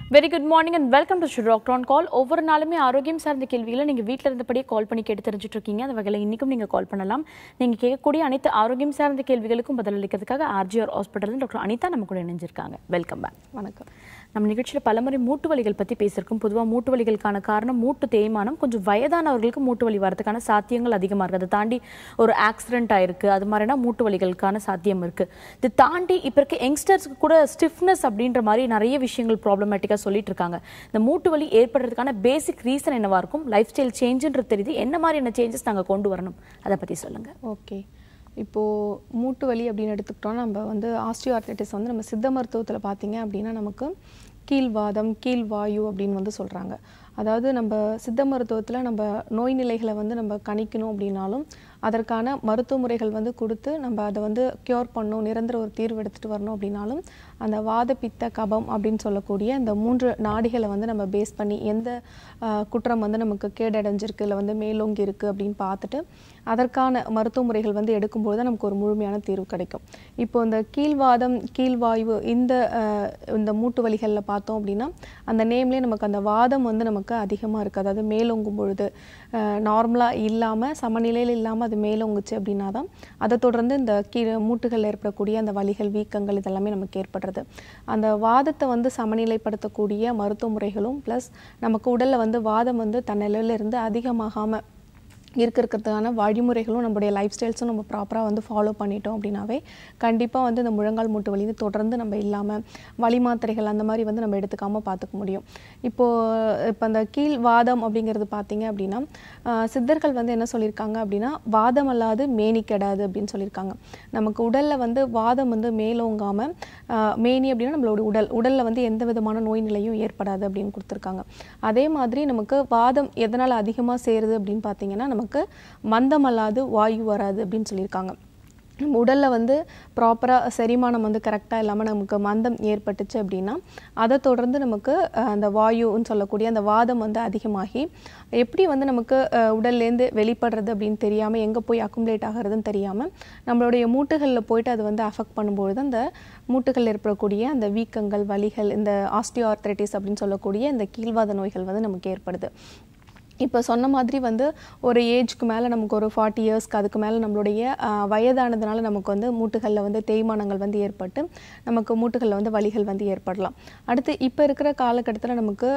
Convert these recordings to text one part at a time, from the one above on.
Very good morning and welcome to doctor on call ஒவ்வொரு நாளுமே ஆரோக்கியம் சார்ந்த கேள்விகளை நீங்கள் வீட்டில் இருந்தபடியே கால் பண்ணி கேட்டு தெரிஞ்சுட்டு இருக்கீங்க அந்த வகையில் இன்றைக்கும் நீங்கள் கால் பண்ணலாம் நீங்கள் கேட்கக்கூடிய அனைத்து ஆரோக்கியம் சார்ந்த கேள்விகளுக்கும் பதிலளிக்கிறதுக்காக ஆர்ஜிஆர் ஹாஸ்பிட்டல் டாக்டர் அனிதா நம்ம கூட இணைஞ்சிருக்காங்க வெல்கம் பேக் வணக்கம் நம்ம நிகழ்ச்சியில் பலமுறை மூட்டு வலிகள் பற்றி பேசியிருக்கோம் பொதுவாக மூட்டு வலிகளுக்கான காரணம் மூட்டு தேய்மானம் கொஞ்சம் வயதானவர்களுக்கு மூட்டு வலி வரதுக்கான சாத்தியங்கள் அதிகமாக இருக்குது அதை தாண்டி ஒரு ஆக்சிடென்ட் ஆயிருக்கு அது மாதிரினா மூட்டு வலிகளுக்கான சாத்தியம் இருக்குது இது தாண்டி இப்போ இருக்க யங்ஸ்டர்ஸ்க்கு கூட ஸ்டிஃப்னஸ் அப்படின்ற மாதிரி நிறைய விஷயங்கள் ப்ராப்ளமேட்டிக்காக சொல்லிட்டு இருக்காங்க இந்த மூட்டு வலி ஏற்படுறதுக்கான பேசிக் ரீசன் என்னவா இருக்கும் லைஃப் ஸ்டைல் சேஞ்சுன்றது தெரியுது என்ன மாதிரியான சேஞ்சஸ் நாங்கள் கொண்டு வரணும் அதை பற்றி சொல்லுங்கள் ஓகே இப்போது மூட்டு வலி அப்படின்னு எடுத்துக்கிட்டோம்னா நம்ம வந்து ஆஸ்டியோஆர்த்தைட்டிஸ் வந்து நம்ம சித்த மருத்துவத்தில் பார்த்தீங்க அப்படின்னா நமக்கு கீழ்வாதம் கீழ்வாயு அப்படின்னு வந்து சொல்கிறாங்க அதாவது நம்ம சித்த மருத்துவத்தில் நம்ம நோய் நிலைகளை வந்து நம்ம கணிக்கணும் அப்படின்னாலும் அதற்கான மருத்துவ முறைகள் வந்து கொடுத்து நம்ம அதை வந்து க்யூர் பண்ணணும் நிரந்தர ஒரு தீர்வு எடுத்துகிட்டு வரணும் அப்படின்னாலும் அந்த வாத பித்த கபம் அப்படின்னு சொல்லக்கூடிய இந்த மூன்று நாடிகளை வந்து நம்ம பேஸ் பண்ணி எந்த ஆஹ், குற்றம் வந்து நமக்கு கேடடைஞ்சிருக்கு இல்லை வந்து மேலோங்கி இருக்குது அப்படின்னு பார்த்துட்டு அதற்கான மருத்துவ முறைகள் வந்து எடுக்கும்போது தான் நமக்கு ஒரு முழுமையான தீர்வு கிடைக்கும் இப்போ இந்த கீழ்வாதம் கீழ்வாய்வு இந்த ஆஹ், இந்த மூட்டு வலிகளில் பார்த்தோம் அப்படின்னா அந்த நேம்லேயே நமக்கு அந்த வாதம் வந்து நமக்கு அதிகமாக இருக்குது அதாவது மேலோங்கும் பொழுது நார்மலாக இல்லாமல் சமநிலையில் இல்லாமல் அது மேலோங்குச்சு அப்படின்னா தான் அதை தொடர்ந்து இந்த கீழே மூட்டுகளில் ஏற்படக்கூடிய அந்த வலிகள் வீக்கங்கள் இதெல்லாமே நமக்கு ஏற்படுறது அந்த வாதத்தை வந்து சமநிலைப்படுத்தக்கூடிய மருத்துவ முறைகளும் ப்ளஸ் நமக்கு உடலில் வந்து வாதம் வந்து தன் நிலையில இருந்து அதிகமாகாமல் இருக்கிறதுக்கான வழிமுறைகளும் நம்மளுடைய லைஃப் ஸ்டைல்ஸும் நம்ம ப்ராப்பராக வந்து ஃபாலோ பண்ணிட்டோம் அப்படின்னாவே கண்டிப்பாக வந்து இந்த முழங்கால் மூட்டு வலி வந்து தொடர்ந்து நம்ம இல்லாமல் வலி மாத்திரைகள் அந்த மாதிரி வந்து நம்ம எடுத்துக்காமல் பார்த்துக்க முடியும் இப்போது இப்போ அந்த கீழ் வாதம் அப்படிங்கிறது பார்த்தீங்க அப்படின்னா ஆஹ், சித்தர்கள் வந்து என்ன சொல்லியிருக்காங்க அப்படின்னா வாதம் அல்லாது மேனி கெடாது அப்படின்னு சொல்லியிருக்காங்க நமக்கு உடலில் வந்து வாதம் வந்து மேலோங்காமல் மேனி அப்படின்னா நம்மளோட உடல் உடலில் வந்து எந்த விதமான நோய் நிலையும் ஏற்படாது அப்படின்னு கொடுத்துருக்காங்க அதே மாதிரி நமக்கு வாதம் எதனால் அதிகமாக சேருது அப்படின்னு பார்த்தீங்கன்னா நமக்கு மந்தம் அல்லாது வாயு வராது அப்படின்னு சொல்லியிருக்காங்க நம்ம உடலில் வந்து ப்ராப்பராக செரிமானம் வந்து கரெக்டாக இல்லாமல் நமக்கு மந்தம் ஏற்பட்டுச்சு அப்படின்னா அதை தொடர்ந்து நமக்கு அஹ், அந்த வாயுன்னு சொல்லக்கூடிய அந்த வாதம் வந்து அதிகமாகி எப்படி வந்து நமக்கு அஹ், உடல்லேருந்து வெளிப்படுறது அப்படின்னு தெரியாமல் எங்கே போய் அக்குமுலேட் ஆகிறதுன்னு தெரியாமல் நம்மளுடைய மூட்டுகளில் போயிட்டு அது வந்து அஃபெக்ட் பண்ணும்பொழுது அந்த மூட்டுகளில் ஏற்படக்கூடிய அந்த வீக்கங்கள் வலிகள் இந்த ஆஸ்டியோஆர்த்ரைட்டிஸ் அப்படின்னு சொல்லக்கூடிய இந்த கீழ்வாத நோய்கள் வந்து நமக்கு ஏற்படுது இப்போ சொன்ன மாதிரி வந்து ஒரு ஏஜ்க்கு மேலே நமக்கு ஒரு ஃபார்ட்டி இயர்ஸ்க்கு அதுக்கு மேலே நம்மளுடைய ஆஹ், வயதானதுனால நமக்கு வந்து மூட்டுகளில் வந்து தேய்மானங்கள் வந்து ஏற்பட்டு நமக்கு மூட்டுகளில் வந்து வலிகள் வந்து ஏற்படலாம் அடுத்து இப்போ இருக்கிற காலகட்டத்தில் நமக்கு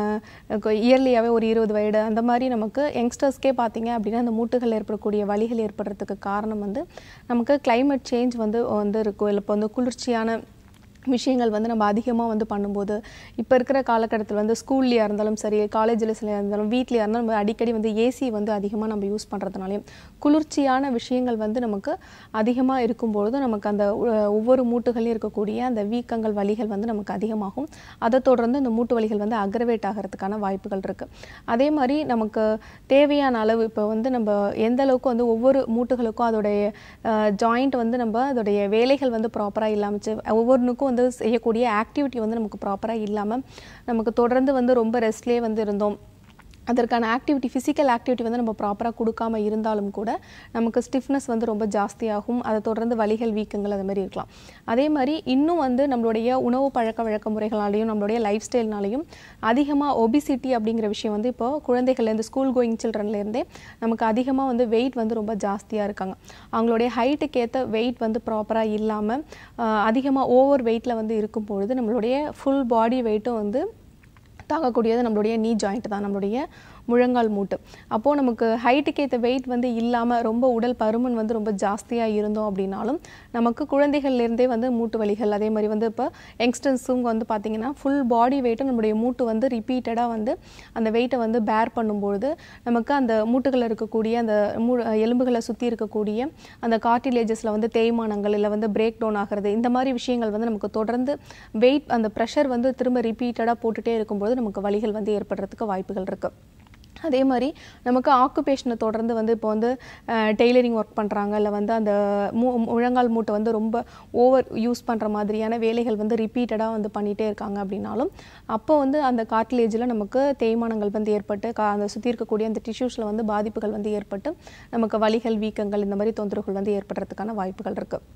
இயர்லியாகவே ஒரு இருபது வயது அந்த மாதிரி நமக்கு யங்ஸ்டர்ஸ்க்கே பார்த்தீங்க அப்படின்னா அந்த மூட்டுகளில் ஏற்படக்கூடிய வலிகள் ஏற்படுறதுக்கு காரணம் வந்து நமக்கு climate சேஞ்ச் வந்து வந்து இருக்கும் இல்லை இப்போ வந்து குளிர்ச்சியான விஷயங்கள் வந்து நம்ம அதிகமாக வந்து பண்ணும்போது இப்போ இருக்கிற காலகட்டத்தில் வந்து ஸ்கூல்லையா இருந்தாலும் சரி காலேஜில் இருந்தாலும் வீட்லையா இருந்தாலும் நம்ம அடிக்கடி வந்து ஏசி வந்து அதிகமாக நம்ம யூஸ் பண்ணுறதுனாலையும் குளிர்ச்சியான விஷயங்கள் வந்து நமக்கு அதிகமாக இருக்கும்பொழுது நமக்கு அந்த ஒ- ஒவ்வொரு மூட்டுகளையும் இருக்கக்கூடிய அந்த வீக்கங்கள் வலிகள் வந்து நமக்கு அதிகமாகும் அதை தொடர்ந்து அந்த மூட்டு வலிகள் வந்து அக்ரவேட் ஆகிறதுக்கான வாய்ப்புகள் இருக்குது அதே மாதிரி நமக்கு தேவையான அளவு இப்போ வந்து நம்ம எந்த அளவுக்கு வந்து ஒவ்வொரு மூட்டுகளுக்கும் அதோடைய ஜாயிண்ட் வந்து நம்ம அதோடைய வேலைகள் வந்து ப்ராப்பராக இல்லாமல் ஒவ்வொன்றுக்கும் வந்து செய்யக்கூடிய ஆக்டிவிட்டி வந்து நமக்கு ப்ராப்பராக இல்லாமல் நமக்கு தொடர்ந்து வந்து ரொம்ப ரெஸ்ட்லேயே வந்து இருந்தோம் அதற்கான ஆக்டிவிட்டி ஃபிசிக்கல் ஆக்டிவிட்டி வந்து நம்ம ப்ராப்பராக கொடுக்காம இருந்தாலும் கூட நமக்கு ஸ்டிஃப்னஸ் வந்து ரொம்ப ஜாஸ்தியாகும் அதை தொடர்ந்து வலிகள் வீக்கங்கள் அது மாதிரி இருக்கலாம் அதே மாதிரி இன்னும் வந்து நம்மளுடைய உணவு பழக்க வழக்க முறைகளாலையும் நம்மளுடைய லைஃப் ஸ்டைல்னாலையும் அதிகமாக ஒபிசிட்டி அப்படிங்கிற விஷயம் வந்து இப்போ குழந்தைகள்லேருந்து ஸ்கூல் கோயிங் சில்ட்ரன்லேருந்தே நமக்கு அதிகமாக வந்து வெயிட் வந்து ரொம்ப ஜாஸ்தியாக இருக்காங்க அவங்களுடைய ஹைட்டுக்கு ஏற்ற வெயிட் வந்து ப்ராப்பராக இல்லாமல் அதிகமாக ஓவர் வெயிட்டில் வந்து இருக்கும் பொழுது நம்மளுடைய ஃபுல் பாடி வெயிட்டும் வந்து தாங்கக்கூடியது நம்மளுடைய நீ ஜாயிண்ட் தான் நம்மளுடைய முழங்கால் மூட்டு அப்போது நமக்கு ஹைட்டுக்கு ஏற்ற வெயிட் வந்து இல்லாமல் ரொம்ப உடல் பருமன் வந்து ரொம்ப ஜாஸ்தியாக இருந்தோம் அப்படின்னாலும் நமக்கு குழந்தைகள்லேருந்தே வந்து மூட்டு வலிகள் அதே மாதிரி வந்து இப்போ யங்ஸ்டர்ஸும் வந்து பார்த்திங்கன்னா ஃபுல் பாடி வெயிட்டும் நம்மளுடைய மூட்டு வந்து ரிப்பீட்டடாக வந்து அந்த வெயிட்டை வந்து பேர் பண்ணும்பொழுது நமக்கு அந்த மூட்டுகளில் இருக்கக்கூடிய அந்த மூ எலும்புகளை சுற்றி இருக்கக்கூடிய அந்த கார்டிலேஜஸில் வந்து தேய்மானங்கள் இல்லை வந்து பிரேக் டவுன் ஆகிறது இந்த மாதிரி விஷயங்கள் வந்து நமக்கு தொடர்ந்து வெயிட் அந்த ப்ரெஷர் வந்து திரும்ப ரிப்பீட்டடாக போட்டுகிட்டே இருக்கும்போது நமக்கு வலிகள் வந்து ஏற்படுறதுக்கு வாய்ப்புகள் இருக்குது அதே மாதிரி நமக்கு ஆக்குபேஷனை தொடர்ந்து வந்து இப்போ வந்து டெய்லரிங் ஒர்க் பண்ணுறாங்க இல்லை வந்து அந்த மூ முழங்கால் மூட்டை வந்து ரொம்ப ஓவர் யூஸ் பண்ணுற மாதிரியான வேலைகள் வந்து ரிப்பீட்டடாக வந்து பண்ணிகிட்டே இருக்காங்க அப்படின்னாலும் அப்போ வந்து அந்த கார்ட்லேஜில் நமக்கு தேய்மானங்கள் வந்து ஏற்பட்டு கா அந்த சுற்றி இருக்கக்கூடிய அந்த டிஷ்யூஸில் வந்து பாதிப்புகள் வந்து ஏற்பட்டு நமக்கு வலிகள் வீக்கங்கள் இந்த மாதிரி தொந்தரவுகள் வந்து ஏற்படுறதுக்கான வாய்ப்புகள் இருக்குது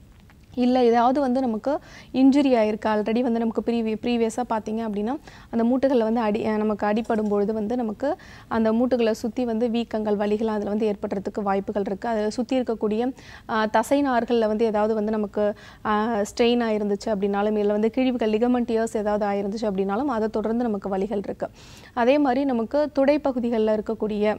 இல்லை ஏதாவது வந்து நமக்கு இன்ஜுரி ஆயிருக்கு ஆல்ரெடி வந்து நமக்கு ப்ரீவி ப்ரீவியஸாக பார்த்தீங்க அப்படின்னா அந்த மூட்டுகளில் வந்து அடி அஹ் நமக்கு அடிபடும் பொழுது வந்து நமக்கு அந்த மூட்டுகளை சுற்றி வந்து வீக்கங்கள் வலிகள் அதில் வந்து ஏற்படுறதுக்கு வாய்ப்புகள் இருக்குது அதில் சுற்றி இருக்கக்கூடிய அஹ், தசை நார்களில் வந்து ஏதாவது வந்து நமக்கு ஸ்ட்ரெயின் ஆயிருந்துச்சு அப்படின்னாலும் இல்லை வந்து கிழிவுகள் லிகமெண்ட் இயர்ஸ் ஏதாவது ஆயிருந்துச்சு அப்படின்னாலும் அதை தொடர்ந்து நமக்கு வலிகள் இருக்குது அதே மாதிரி நமக்கு துடைப்பகுதிகளில் இருக்கக்கூடிய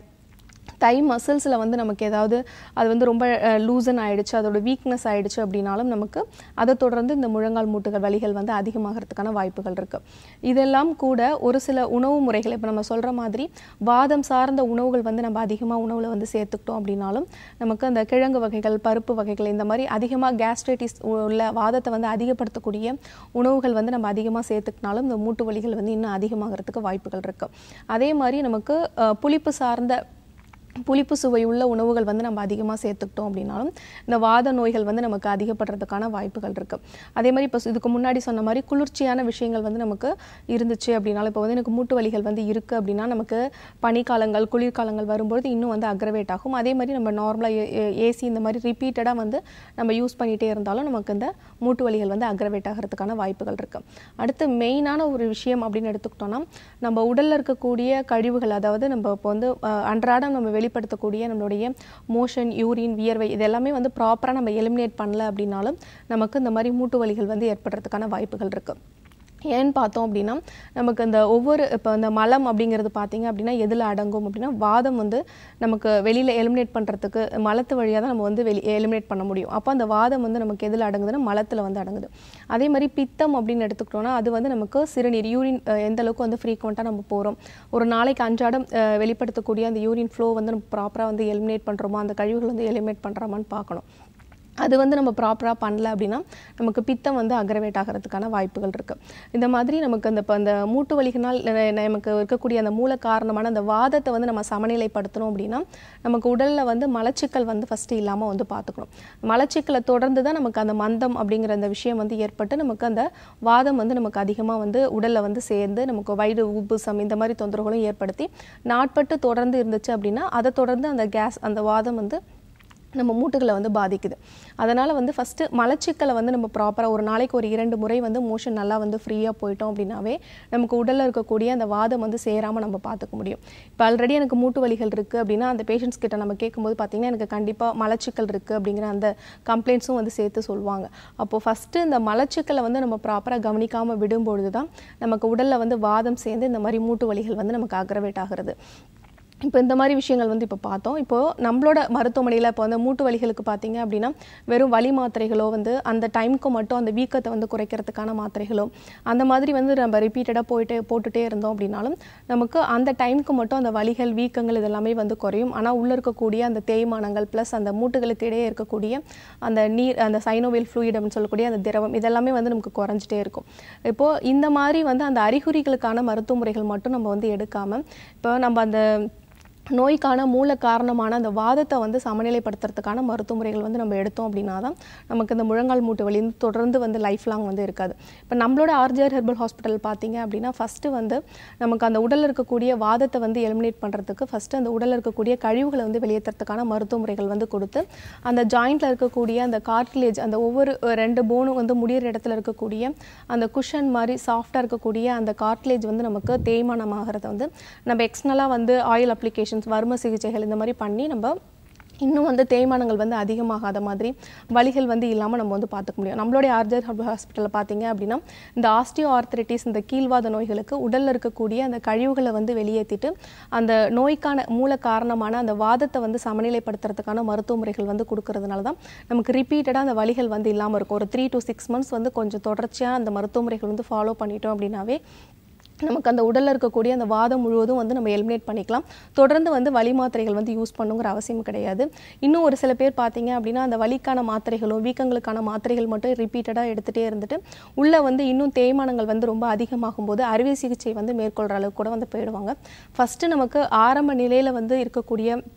தை மசில்ஸில் வந்து நமக்கு ஏதாவது அது வந்து ரொம்ப லூசன் ஆயிடுச்சு அதோட வீக்னஸ் ஆயிடுச்சு அப்படின்னாலும் நமக்கு அதை தொடர்ந்து இந்த முழங்கால் மூட்டுகள் வலிகள் வந்து அதிகமாகிறதுக்கான வாய்ப்புகள் இருக்குது இதெல்லாம் கூட ஒரு சில உணவு முறைகள் இப்போ நம்ம சொல்கிற மாதிரி வாதம் சார்ந்த உணவுகள் வந்து நம்ம அதிகமாக உணவில் வந்து சேர்த்துக்கிட்டோம் அப்படின்னாலும் நமக்கு அந்த கிழங்கு வகைகள் பருப்பு வகைகள் இந்த மாதிரி அதிகமாக கேஸ்ட்ரைட்டிஸ் உள்ள வாதத்தை வந்து அதிகப்படுத்தக்கூடிய உணவுகள் வந்து நம்ம அதிகமாக சேர்த்துக்கினாலும் இந்த மூட்டு வலிகள் வந்து இன்னும் அதிகமாகிறதுக்கு வாய்ப்புகள் இருக்குது அதே மாதிரி நமக்கு அஹ், புளிப்பு சார்ந்த புளிப்பு சுவை உள்ள உணவுகள் வந்து நம்ம அதிகமாக சேர்த்துக்கிட்டோம் அப்படின்னாலும் இந்த வாத நோய்கள் வந்து நமக்கு அதிகப்படுறதுக்கான வாய்ப்புகள் இருக்குது அதே மாதிரி இப்போ இதுக்கு முன்னாடி சொன்ன மாதிரி குளிர்ச்சியான விஷயங்கள் வந்து நமக்கு இருந்துச்சு அப்படின்னாலும் இப்போ வந்து எனக்கு மூட்டு வலிகள் வந்து இருக்குது அப்படின்னா நமக்கு பனிக்காலங்கள் குளிர்காலங்கள் வரும்பொழுது இன்னும் வந்து அக்ரவேட் ஆகும் அதே மாதிரி நம்ம நார்மலாக ஏசி இந்த மாதிரி ரிப்பீட்டடாக வந்து நம்ம யூஸ் பண்ணிகிட்டே இருந்தாலும் நமக்கு இந்த மூட்டு வலிகள் வந்து அக்ரவேட் ஆகிறதுக்கான வாய்ப்புகள் இருக்குது அடுத்து மெயினான ஒரு விஷயம் அப்படின்னு எடுத்துக்கிட்டோம்னா நம்ம உடலில் இருக்கக்கூடிய கழிவுகள் அதாவது நம்ம இப்போ வந்து அஹ், அன்றாடம் நம்ம வெளிப்படுத்தக்கூடிய நம்மளுடைய மோஷன் யூரின் வியர்வை இது எல்லாமே வந்து ப்ராப்பராக நம்ம எலிமினேட் பண்ணல அப்படின்னாலும் நமக்கு இந்த மாதிரி மூட்டு வலிகள் வந்து ஏற்படுறதுக்கான வாய்ப்புகள் இருக்குது ஏன்னு பார்த்தோம் அப்படின்னா நமக்கு இந்த ஒவ்வொரு இப்போ இந்த மலம் அப்படிங்கிறது பார்த்தீங்க அப்படின்னா எதில் அடங்கும் அப்படின்னா வாதம் வந்து நமக்கு வெளியில் எலிமினேட் பண்ணுறதுக்கு மலத்து வழியாக தான் நம்ம வந்து வெளி எலிமினேட் பண்ண முடியும் அப்போ அந்த வாதம் வந்து நமக்கு எதில் அடங்குதுன்னா மலத்தில் வந்து அடங்குது அதே மாதிரி பித்தம் அப்படின்னு எடுத்துக்கிட்டோம்னா அது வந்து நமக்கு சிறுநீர் யூரின் எந்த அளவுக்கு வந்து ஃப்ரீக்வெண்ட்டாக நம்ம போகிறோம் ஒரு நாளைக்கு அன்றாடம் அஹ், வெளிப்படுத்தக்கூடிய அந்த யூரின் ஃப்ளோ வந்து நம்ம ப்ராப்பராக வந்து எலிமினேட் பண்ணுறோமா அந்த கழிவுகள் வந்து எலிமினேட் பண்ணுறோமான்னு பார்க்கணும் அது வந்து நம்ம ப்ராப்பராக பண்ணல அப்படின்னா நமக்கு பித்தம் வந்து அக்ரவேட் ஆகிறதுக்கான வாய்ப்புகள் இருக்குது இந்த மாதிரி நமக்கு அந்த இப்போ அந்த மூட்டு வலிகளால் ந- நமக்கு இருக்கக்கூடிய அந்த மூல காரணமான அந்த வாதத்தை வந்து நம்ம சமநிலைப்படுத்தணும் அப்படின்னா நமக்கு உடலில் வந்து மலச்சிக்கல் வந்து ஃபஸ்ட்டு இல்லாமல் வந்து பார்த்துக்கணும் மலச்சிக்கலை தொடர்ந்து தான் நமக்கு அந்த மந்தம் அப்படிங்கிற அந்த விஷயம் வந்து ஏற்பட்டு நமக்கு அந்த வாதம் வந்து நமக்கு அதிகமாக வந்து உடலில் வந்து சேர்ந்து நமக்கு வயிறு உப்புசம் இந்த மாதிரி தொந்தரவுகளும் ஏற்படுத்தி நாட்பட்டு தொடர்ந்து இருந்துச்சு அப்படின்னா அதை தொடர்ந்து அந்த கேஸ் அந்த வாதம் வந்து நம்ம மூட்டுகளை வந்து பாதிக்குது அதனால் வந்து ஃபஸ்ட்டு மலச்சிக்கலை வந்து நம்ம ப்ராப்பராக ஒரு நாளைக்கு ஒரு இரண்டு முறை வந்து மோஷன் நல்லா வந்து ஃப்ரீயாக போயிட்டோம் அப்படின்னாவே நமக்கு உடலில் இருக்கக்கூடிய அந்த வாதம் வந்து சேராமல் நம்ம பார்த்துக்க முடியும் இப்போ ஆல்ரெடி எனக்கு மூட்டு வலிகள் இருக்குது அப்படின்னா அந்த பேஷண்ட்ஸ் கிட்ட நம்ம கேட்கும்போது பார்த்தீங்கன்னா எனக்கு கண்டிப்பாக மலச்சிக்கல் இருக்குது அப்படிங்கிற அந்த கம்ப்ளைண்ட்ஸும் வந்து சேர்த்து சொல்லுவாங்க அப்போது ஃபஸ்ட்டு இந்த மலச்சிக்கலை வந்து நம்ம ப்ராப்பராக கவனிக்காமல் விடும்பொழுது தான் நமக்கு உடலில் வந்து வாதம் சேர்ந்து இந்த மாதிரி மூட்டு வலிகள் வந்து நமக்கு அக்ரவேட் ஆகிறது இப்போ இந்த மாதிரி விஷயங்கள் வந்து இப்போ பார்த்தோம் இப்போது நம்மளோட மருத்துவமனையில் இப்போ வந்து மூட்டு வலிகளுக்கு பார்த்தீங்க அப்படின்னா வெறும் வலி மாத்திரைகளோ வந்து அந்த டைமுக்கு மட்டும் அந்த வீக்கத்தை வந்து குறைக்கிறதுக்கான மாத்திரைகளோ அந்த மாதிரி வந்து நம்ம ரிப்பீட்டடாக போயிட்டே போட்டுட்டே இருந்தோம் அப்படின்னாலும் நமக்கு அந்த டைமுக்கு மட்டும் அந்த வலிகள் வீக்கங்கள் இதெல்லாமே வந்து குறையும் ஆனால் உள்ளே இருக்கக்கூடிய அந்த தேய்மானங்கள் ப்ளஸ் அந்த மூட்டுகளுக்கு இடையே இருக்கக்கூடிய அந்த நீர் அந்த சைனோவியல் ஃப்ளூயிட் அப்படின்னு சொல்லக்கூடிய அந்த திரவம் இதெல்லாமே வந்து நமக்கு குறைஞ்சிட்டே இருக்கும் இப்போது இந்த மாதிரி வந்து அந்த அறிகுறிகளுக்கான மருத்துவ முறைகள் மட்டும் நம்ம வந்து எடுக்காமல் இப்போ நம்ம அந்த நோய்க்கான மூல காரணமான அந்த வாதத்தை வந்து சமநிலைப்படுத்துறதுக்கான மருத்துவ முறைகள் வந்து நம்ம எடுத்தோம் அப்படின்னா தான் நமக்கு இந்த முழங்கால் மூட்டு வலி வந்து தொடர்ந்து வந்து லைஃப் லாங் வந்து இருக்காது இப்போ நம்மளோட ஆர்ஜிஆர் ஹெர்பல் ஹாஸ்பிட்டல் பார்த்தீங்க அப்படின்னா ஃபஸ்ட்டு வந்து நமக்கு அந்த உடலில் இருக்கக்கூடிய வாதத்தை வந்து எலிமினேட் பண்ணுறதுக்கு ஃபஸ்ட்டு அந்த உடலில் இருக்கக்கூடிய கழிவுகளை வந்து வெளியேற்றுறதுக்கான மருத்துவ முறைகள் வந்து கொடுத்து அந்த ஜாயிண்ட்டில் இருக்கக்கூடிய அந்த கார்ட்லேஜ் அந்த ஒவ்வொரு அஹ், ரெண்டு போனும் வந்து முடியிற இடத்துல இருக்கக்கூடிய அந்த குஷன் மாதிரி சாஃப்டாக இருக்கக்கூடிய அந்த கார்ட்லேஜ் வந்து நமக்கு தேய்மானம் ஆகிறத வந்து நம்ம எக்ஸ்டர்னலாக வந்து ஆயில் அப்ளிகேஷன்ஸ் வர்ம சிகிச்சைகள் இந்த மாதிரி பண்ணி நம்ம இன்னும் வந்து தேய்மானங்கள் வந்து அதிகமாகாத மாதிரி வலிகள் வந்து இல்லாமல் நம்ம வந்து பார்த்துக்க முடியும் நம்மளுடைய ஆர்ஜர் ஹாஸ்பிட்டலில் பார்த்தீங்க அப்படின்னா இந்த ஆஸ்டியோ ஆர்த்ரைட்டிஸ் இந்த கீழ்வாத நோய்களுக்கு உடலில் இருக்கக்கூடிய அந்த கழிவுகளை வந்து வெளியேற்றிட்டு அந்த நோய்க்கான மூல காரணமான அந்த வாதத்தை வந்து சமநிலைப்படுத்துறதுக்கான மருத்துவ முறைகள் வந்து கொடுக்கறதுனால தான் நமக்கு ரிப்பீட்டடாக அந்த வலிகள் வந்து இல்லாமல் இருக்கும் ஒரு த்ரீ to சிக்ஸ் மந்த்ஸ் வந்து கொஞ்சம் தொடர்ச்சியாக அந்த மருத்துவ முறைகள் வந்து ஃபாலோ பண்ணிட்டோம் அப்படின்னாவே நமக்கு அந்த உடலில் இருக்கக்கூடிய அந்த வாதம் முழுவதும் வந்து நம்ம எலிமினேட் பண்ணிக்கலாம் தொடர்ந்து வந்து வலி மாத்திரைகள் வந்து யூஸ் பண்ணுங்கிற அவசியம் கிடையாது இன்னும் ஒரு சில பேர் பார்த்தீங்க அப்படின்னா அந்த வலிக்கான மாத்திரைகளோ வீக்கங்களுக்கான மாத்திரைகள் மட்டும் ரிப்பீட்டடாக எடுத்துகிட்டே இருந்துட்டு உள்ளே வந்து இன்னும் தேய்மானங்கள் வந்து ரொம்ப அதிகமாகும் போது அறுவை சிகிச்சை வந்து மேற்கொள்கிற அளவுக்கு கூட வந்து போயிடுவாங்க ஃபஸ்ட்டு நமக்கு ஆரம்ப நிலையில் வந்து இருக்கக்கூடிய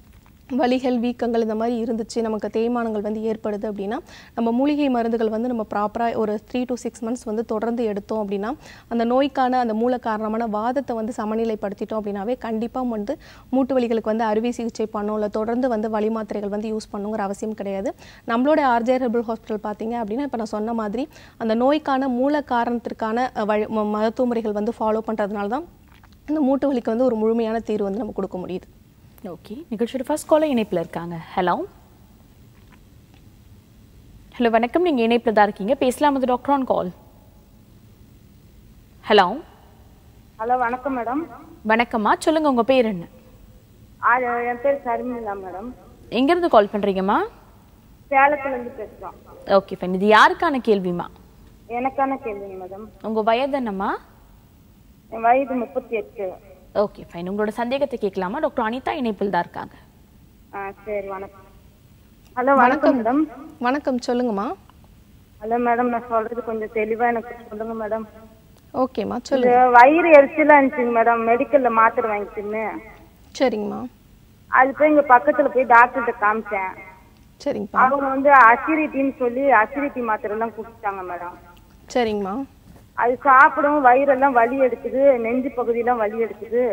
வலிகள் வீக்கங்கள் இந்த மாதிரி இருந்துச்சு நமக்கு தேய்மானங்கள் வந்து ஏற்படுது அப்படின்னா நம்ம மூலிகை மருந்துகள் வந்து நம்ம ப்ராப்பராக ஒரு த்ரீ to சிக்ஸ் மந்த்ஸ் வந்து தொடர்ந்து எடுத்தோம் அப்படின்னா அந்த நோய்க்கான அந்த மூல காரணமான வாதத்தை வந்து சமநிலைப்படுத்திட்டோம் அப்படின்னாவே கண்டிப்பாக வந்து மூட்டு வலிகளுக்கு வந்து அறுவை சிகிச்சை பண்ணோம் இல்லை தொடர்ந்து வந்து வலி மாத்திரைகள் வந்து யூஸ் பண்ணுங்கிற அவசியம் கிடையாது நம்மளோட ஆர்ஜே ஹெர்பல் ஹாஸ்பிட்டல் பார்த்தீங்க அப்படின்னா இப்போ நான் சொன்ன மாதிரி அந்த நோய்க்கான மூல காரணத்திற்கான அஹ், வழி ம- மருத்துவ முறைகள் வந்து ஃபாலோ பண்ணுறதுனால தான் அந்த மூட்டு வலிக்கு வந்து ஒரு முழுமையான தீர்வு வந்து நம்ம கொடுக்க முடியுது ஓகே நிகழ்ச்சியோட ஃபர்ஸ்ட் காலர் இணைப்பில் இருக்காங்க ஹலோ ஹலோ வணக்கம் நீங்கள் இணைப்பில் தான் இருக்கீங்க பேசலாம் அது doctor on call hello hello வணக்கம் மேடம் வணக்கம்மா சொல்லுங்க உங்க பேர் என்ன ஆ, என் பேர் சர்மிளா மேடம் எங்கேருந்து கால் பண்றீங்கம்மா சேலத்துலேருந்து பேசுகிறோம் ஓகே ஃபைன் இது யாருக்கான கேள்விமா எனக்கான கேள்விங்க மேடம் உங்க வயது என்னம்மா என் வயது முப்பத்தி எட்டு ஓகே ஃபைன் உங்களோட சந்தேகத்தை கேட்கலாமா டாக்டர் அனிதா இணைப்பில் தான் இருக்காங்க ஆ சரி வணக்கம் ஹலோ வணக்கம் மேடம் வணக்கம் சொல்லுங்கம்மா ஹலோ மேடம் நான் சொல்றது கொஞ்சம் தெளிவா எனக்கு சொல்லுங்க மேடம் ஓகேம்மா இது சொல்லுங்க வயிறு எரிச்சலா இருந்துச்சுங்க மேடம் மெடிக்கல்ல மாத்திரை வாங்கிச்சுன்னு சரிங்கம்மா அது போய் இங்க பக்கத்துல போய் டாக்டர்கிட்ட காமிச்சேன் சரிங்கப்பா அவங்க வந்து அசிரிட்டின்னு சொல்லி அசிரிட்டி மாத்திரை எல்லாம் கொடுத்துட்டாங்க மேடம் சரிங்கம்மா அது சாப்பிடவும் வயிறெல்லாம் வலி எடுக்குது நெஞ்சு பகுதியெல்லாம் வலி எடுக்குது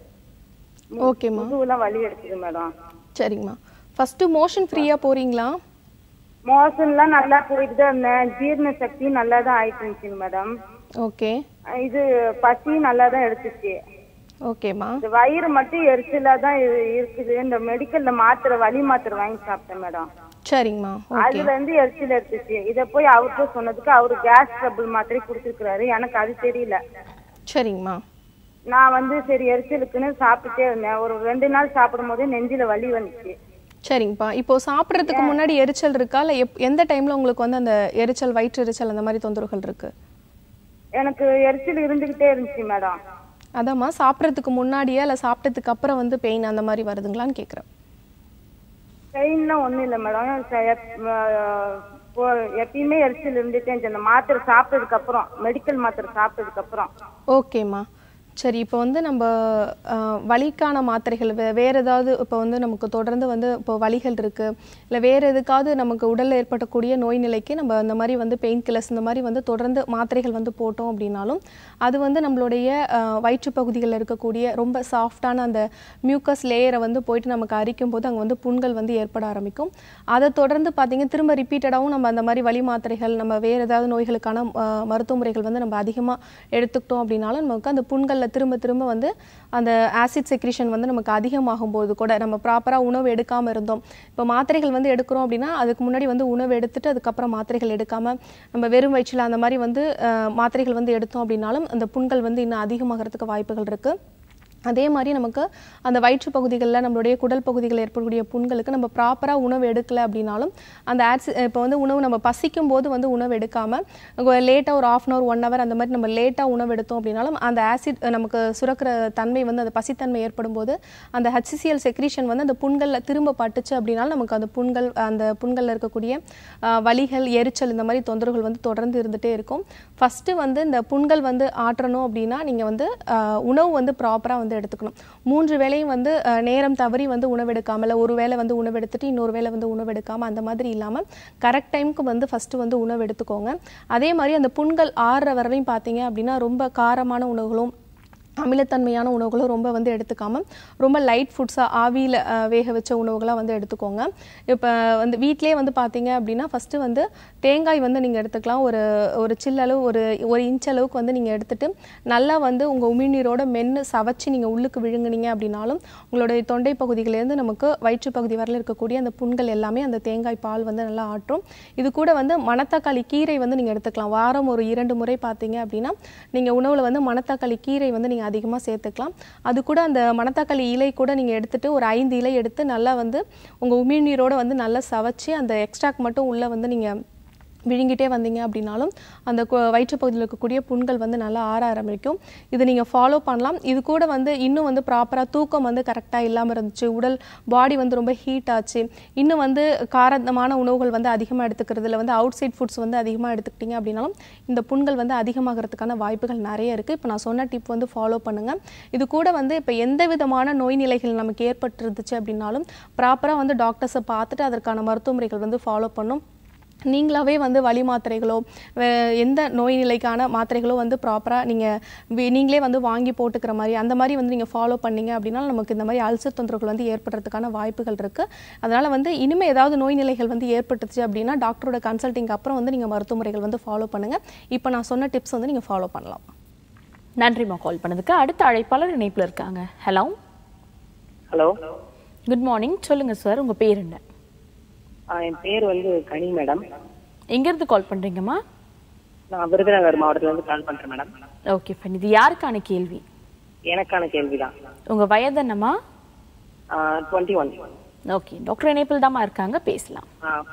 ஓகேம்மா முதுகுலாம் வலி எடுக்குது மேடம் சரிங்கம்மா ஃபஸ்ட்டு மோஷன் ஃப்ரீயாக போகிறீங்களா மோஷன்லாம் நல்லா போயிட்டு தான் இருந்தேன் ஜீரண சக்தி நல்லா தான் ஆயிட்டு இருந்துச்சுங்க மேடம் ஓகே இது பசி நல்லா தான் எடுத்துச்சு ஓகேம்மா இந்த வயிறு மட்டும் எரிச்சலா தான் இரு- இருக்குது இந்த மெடிக்கல்ல மாத்திரை வலி மாத்திரை வாங்கி சாப்பிட்டேன் மேடம் சரிங்கம்மா ஓகே அதுல இருந்து எரிச்சல் எடுத்துச்சு இத போய் அவர்கிட்ட சொன்னதுக்கு அவரு கேஸ் ட்ரபிள் மாத்திரை கொடுத்துருக்காரு எனக்கு அது தெரியல சரிங்கம்மா நான் வந்து சரி எரிச்சலுக்குன்னு சாப்பிட்டுட்டே இருந்தேன் ஒரு ரெண்டு நாள் சாப்பிடும் போதே நெஞ்சில வலி வந்துச்சு சரிங்கப்பா இப்போ சாப்பிட்றதுக்கு முன்னாடி எரிச்சல் இருக்கா இல்லை எப் எந்த டைமில் உங்களுக்கு வந்து அந்த எரிச்சல் வயிற்று எரிச்சல் அந்த மாதிரி தொந்தரவுகள் இருக்கு எனக்கு எரிச்சல் இருந்துகிட்டே இருந்துச்சு மேடம் அதாம்மா சாப்பிட்றதுக்கு முன்னாடியா இல்லை சாப்பிட்டதுக்கு அப்புறம் வந்து பெயின் அந்த மாதிரி வருதுங்களான்னு கேட்குறேன் பெயின்லாம் ஒண்ணும் இல்லை மேடம் ச- எப்- அஹ் போ- எப்பயுமே எரிச்சல் இருந்துட்டே இருந்துச்சு அந்த மாத்திரை சாப்பிட்டதுக்கு அப்புறம் மெடிக்கல் மாத்திரை சாப்பிட்டதுக்கு அப்புறம் ஓகேம்மா சரி இப்போ வந்து நம்ம அஹ், வலிக்கான மாத்திரைகள் வே வேறு ஏதாவது இப்போ வந்து நமக்கு தொடர்ந்து வந்து இப்போ வலிகள் இருக்குது இல்லை வேறு எதுக்காவது நமக்கு உடலில் ஏற்படக்கூடிய நோய் நிலைக்கு நம்ம இந்த மாதிரி வந்து பெயின் கில்லர்ஸ் இந்த மாதிரி வந்து தொடர்ந்து மாத்திரைகள் வந்து போட்டோம் அப்படின்னாலும் அது வந்து நம்மளுடைய அஹ், வயிற்றுப் பகுதிகளில் இருக்கக்கூடிய ரொம்ப சாஃப்டான அந்த மியூக்கஸ் லேயரை வந்து போயிட்டு நமக்கு அரிக்கும் போது அங்கே வந்து புண்கள் வந்து ஏற்பட ஆரம்பிக்கும் அதை தொடர்ந்து பார்த்தீங்க திரும்ப ரிப்பீட்டடாகவும் நம்ம அந்த மாதிரி வலி மாத்திரைகள் நம்ம வேறு ஏதாவது நோய்களுக்கான அஹ், மருத்துவ முறைகள் வந்து நம்ம அதிகமாக எடுத்துக்கிட்டோம் அப்படின்னாலும் நமக்கு அந்த புண்களில் திரும்ப திரும்ப வந்து அந்த ஆசிட் செக்ரிஷன் வந்து நமக்கு அதிகமாகும் போது கூட நம்ம ப்ராப்பராக உணவு எடுக்காமல் இருந்தோம் இப்போ மாத்திரைகள் வந்து எடுக்கிறோம் அப்படின்னா அதுக்கு முன்னாடி வந்து உணவு எடுத்துட்டு அதுக்கப்புறம் மாத்திரைகள் எடுக்காமல் நம்ம வெறும் வயிற்றில் அந்த மாதிரி வந்து அஹ், மாத்திரைகள் வந்து எடுத்தோம் அப்படின்னாலும் அந்த புண்கள் வந்து இன்னும் அதிகமாகிறதுக்கு வாய்ப்புகள் இருக்குது அதே மாதிரி நமக்கு அந்த வயிற்று பகுதிகளில் நம்மளுடைய குடல் பகுதிகளில் ஏற்படக்கூடிய புண்களுக்கு நம்ம ப்ராப்பராக உணவு எடுக்கலை அப்படின்னாலும் அந்த ஆக்சி இப்போ வந்து உணவு நம்ம பசிக்கும் போது வந்து உணவு எடுக்காமல் லேட்டாக ஒரு half an hour one hour அந்த மாதிரி நம்ம லேட்டாக உணவு எடுத்தோம் அப்படின்னாலும் அந்த ஆசிட் நமக்கு சுரக்கிற தன்மை வந்து அந்த பசித்தன்மை ஏற்படும் போது அந்த ஹச்சிசிஎல் செக்ரீஷன் வந்து அந்த புண்களில் திரும்ப பட்டுச்சு அப்படின்னாலும் நமக்கு அந்த புண்கள் அந்த புண்களில் இருக்கக்கூடிய ஆஹ், வலிகள் எரிச்சல் இந்த மாதிரி தொந்தரவுகள் வந்து தொடர்ந்து இருந்துகிட்டே இருக்கும் ஃபஸ்ட்டு வந்து இந்த புண்கள் வந்து ஆற்றணும் அப்படின்னா நீங்கள் வந்து ஆஹ், உணவு வந்து ப்ராப்பராக வந்து எடுத்துக்கணும் மூன்று வேளையும் வந்து ஆஹ், நேரம் தவறி வந்து உணவெடுக்காமல் இல்லை ஒரு வேளை வந்து உணவெடுத்துட்டு இன்னொரு வேளை வந்து உணவெடுக்காமல் அந்த மாதிரி இல்லாமல் கரெக்ட் டைமுக்கு வந்து ஃபஸ்ட்டு வந்து உணவு எடுத்துக்கோங்க அதே மாதிரி அந்த புண்கள் ஆறுற வரையும் பார்த்தீங்க அப்படின்னா ரொம்ப காரமான உணவுகளும் அமிலத்தன்மையான உணவுகளும் ரொம்ப வந்து எடுத்துக்காம ரொம்ப லைட் ஃபுட்ஸாக ஆவியில் வேக வச்ச உணவுகளாக வந்து எடுத்துக்கோங்க இப்போ வந்து வீட்டிலே வந்து பார்த்தீங்க அப்படின்னா ஃபஸ்ட்டு வந்து தேங்காய் வந்து நீங்கள் எடுத்துக்கலாம் ஒரு ஒரு சில்லளவு ஒரு ஒரு இன்ச் அளவுக்கு வந்து நீங்கள் எடுத்துட்டு நல்லா வந்து உங்கள் உமிழ்நீரோட மென்று சவைச்சு நீங்கள் உள்ளுக்கு விழுங்குனீங்க அப்படின்னாலும் உங்களுடைய தொண்டை பகுதியிலேருந்து நமக்கு வயிற்று பகுதி வரல இருக்கக்கூடிய அந்த புண்கள் எல்லாமே அந்த தேங்காய் பால் வந்து நல்லா ஆற்றும் இது கூட வந்து மணத்தக்காளி கீரை வந்து நீங்கள் எடுத்துக்கலாம் வாரம் ஒரு இரண்டு முறை பார்த்தீங்க அப்படின்னா நீங்கள் உணவில் வந்து மணத்தக்காளி கீரை வந்து நீங்கள் அதிகமாக சேர்த்துக்கலாம் அது கூட அந்த மணத்தக்காளி இலை கூட நீங்கள் எடுத்துட்டு ஒரு ஐந்து இலை எடுத்து நல்லா வந்து உங்கள் உமிழ்நீரோட வந்து நல்லா சவைச்சு அந்த எக்ஸ்ட்ராக்ட் மட்டும் உள்ளே வந்து நீங்கள் விழுங்கிட்டே வந்தீங்க அப்படின்னாலும் அந்த கு- வயிற்று பகுதியில் இருக்கக்கூடிய புண்கள் வந்து நல்லா ஆற ஆரம்பிக்கும் இது நீங்கள் ஃபாலோ பண்ணலாம் இது கூட வந்து இன்னும் வந்து ப்ராப்பராக தூக்கம் வந்து கரெக்டாக இல்லாமல் இருந்துச்சு உடல் பாடி வந்து ரொம்ப ஹீட் ஆச்சு இன்னும் வந்து காரமான உணவுகள் வந்து அதிகமாக எடுத்துக்கிறது இல்லை வந்து அவுட் சைட் ஃபுட்ஸ் வந்து அதிகமாக எடுத்துக்கிட்டீங்க அப்படின்னாலும் இந்த புண்கள் வந்து அதிகமாகிறதுக்கான வாய்ப்புகள் நிறைய இருக்குது இப்போ நான் சொன்ன டிப் வந்து ஃபாலோ பண்ணுங்கள் இது கூட வந்து இப்போ எந்த விதமான நோய் நிலைகள் நமக்கு ஏற்பட்டுருந்துச்சு அப்படின்னாலும் ப்ராப்பராக வந்து டாக்டர்ஸை பார்த்துட்டு அதற்கான மருத்துவ முறைகள் வந்து ஃபாலோ பண்ணும் நீங்களாவே வந்து வலி மாத்திரைகளோ வே- எந்த நோய் நிலைக்கான மாத்திரைகளோ வந்து ப்ராப்பராக நீங்கள் நீங்களே வந்து வாங்கி போட்டுக்கிற மாதிரி அந்த மாதிரி வந்து நீங்கள் ஃபாலோ பண்ணீங்க அப்படின்னா நமக்கு இந்த மாதிரி அல்சர் தொந்தரவுகள் வந்து ஏற்படுறதுக்கான வாய்ப்புகள் இருக்குது அதனால் வந்து இனிமேல் ஏதாவது நோய் நிலைகள் வந்து ஏற்பட்டுச்சு அப்படின்னா டாக்டரோட கன்சல்ட்டிங் அப்புறம் வந்து நீங்கள் மருத்துவ முறைகள் வந்து ஃபாலோ பண்ணுங்கள் இப்போ நான் சொன்ன டிப்ஸ் வந்து நீங்கள் ஃபாலோ பண்ணலாம் நன்றிம்மா கால் பண்ணதுக்கு அடுத்த அழைப்பாளர் இணைப்புல இருக்காங்க ஹலோ ஹலோ குட் மார்னிங் சொல்லுங்க சார் உங்க பேர் என்ன ஆ, என் பேர் வந்து கனி மேடம் எங்க இருந்து கால் பண்றீங்கம்மா நான் விருதுநகர் மாவட்டத்துல இருந்து கால் பண்றேன் மேடம் ஓகே ஃபைன் இது யாருக்கான கேள்வி எனக்கான கேள்விதான் உங்க வயது என்னம்மா டுவெண்ட்டி ஒன் ஓகே டாக்டர் இணைப்பில் தாம்மா இருக்காங்க பேசலாம்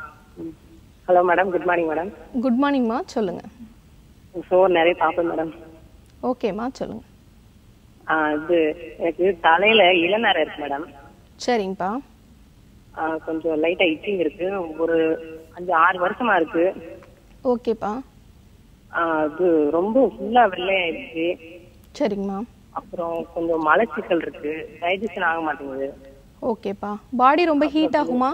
hello madam good morning madam good மார்னிங்மா சொல்லுங்கள் ஸோ நிறைய பார்ப்பேன் மேடம் ஓகேம்மா சொல்லுங்கள் ஆ, இது எனக்கு தலையில இளநரை இருக்கு மேடம் சரிங்கப்பா ஆ, கொஞ்சம் லைட்டா இச்சிங் இருக்கு ஒரு அஞ்சு ஆறு வருஷமா இருக்கு ஓகேப்பா ஆ, அது ரொம்ப ஃபுல்லா வெள்ளையாயிடுச்சு சரிங்கம்மா அப்புறம் கொஞ்சம் மலச்சிக்கல் இருக்கு டைஜஷன் ஆக மாட்டேங்குது ஓகேப்பா பாடி ரொம்ப ஹீட் ஆகுமா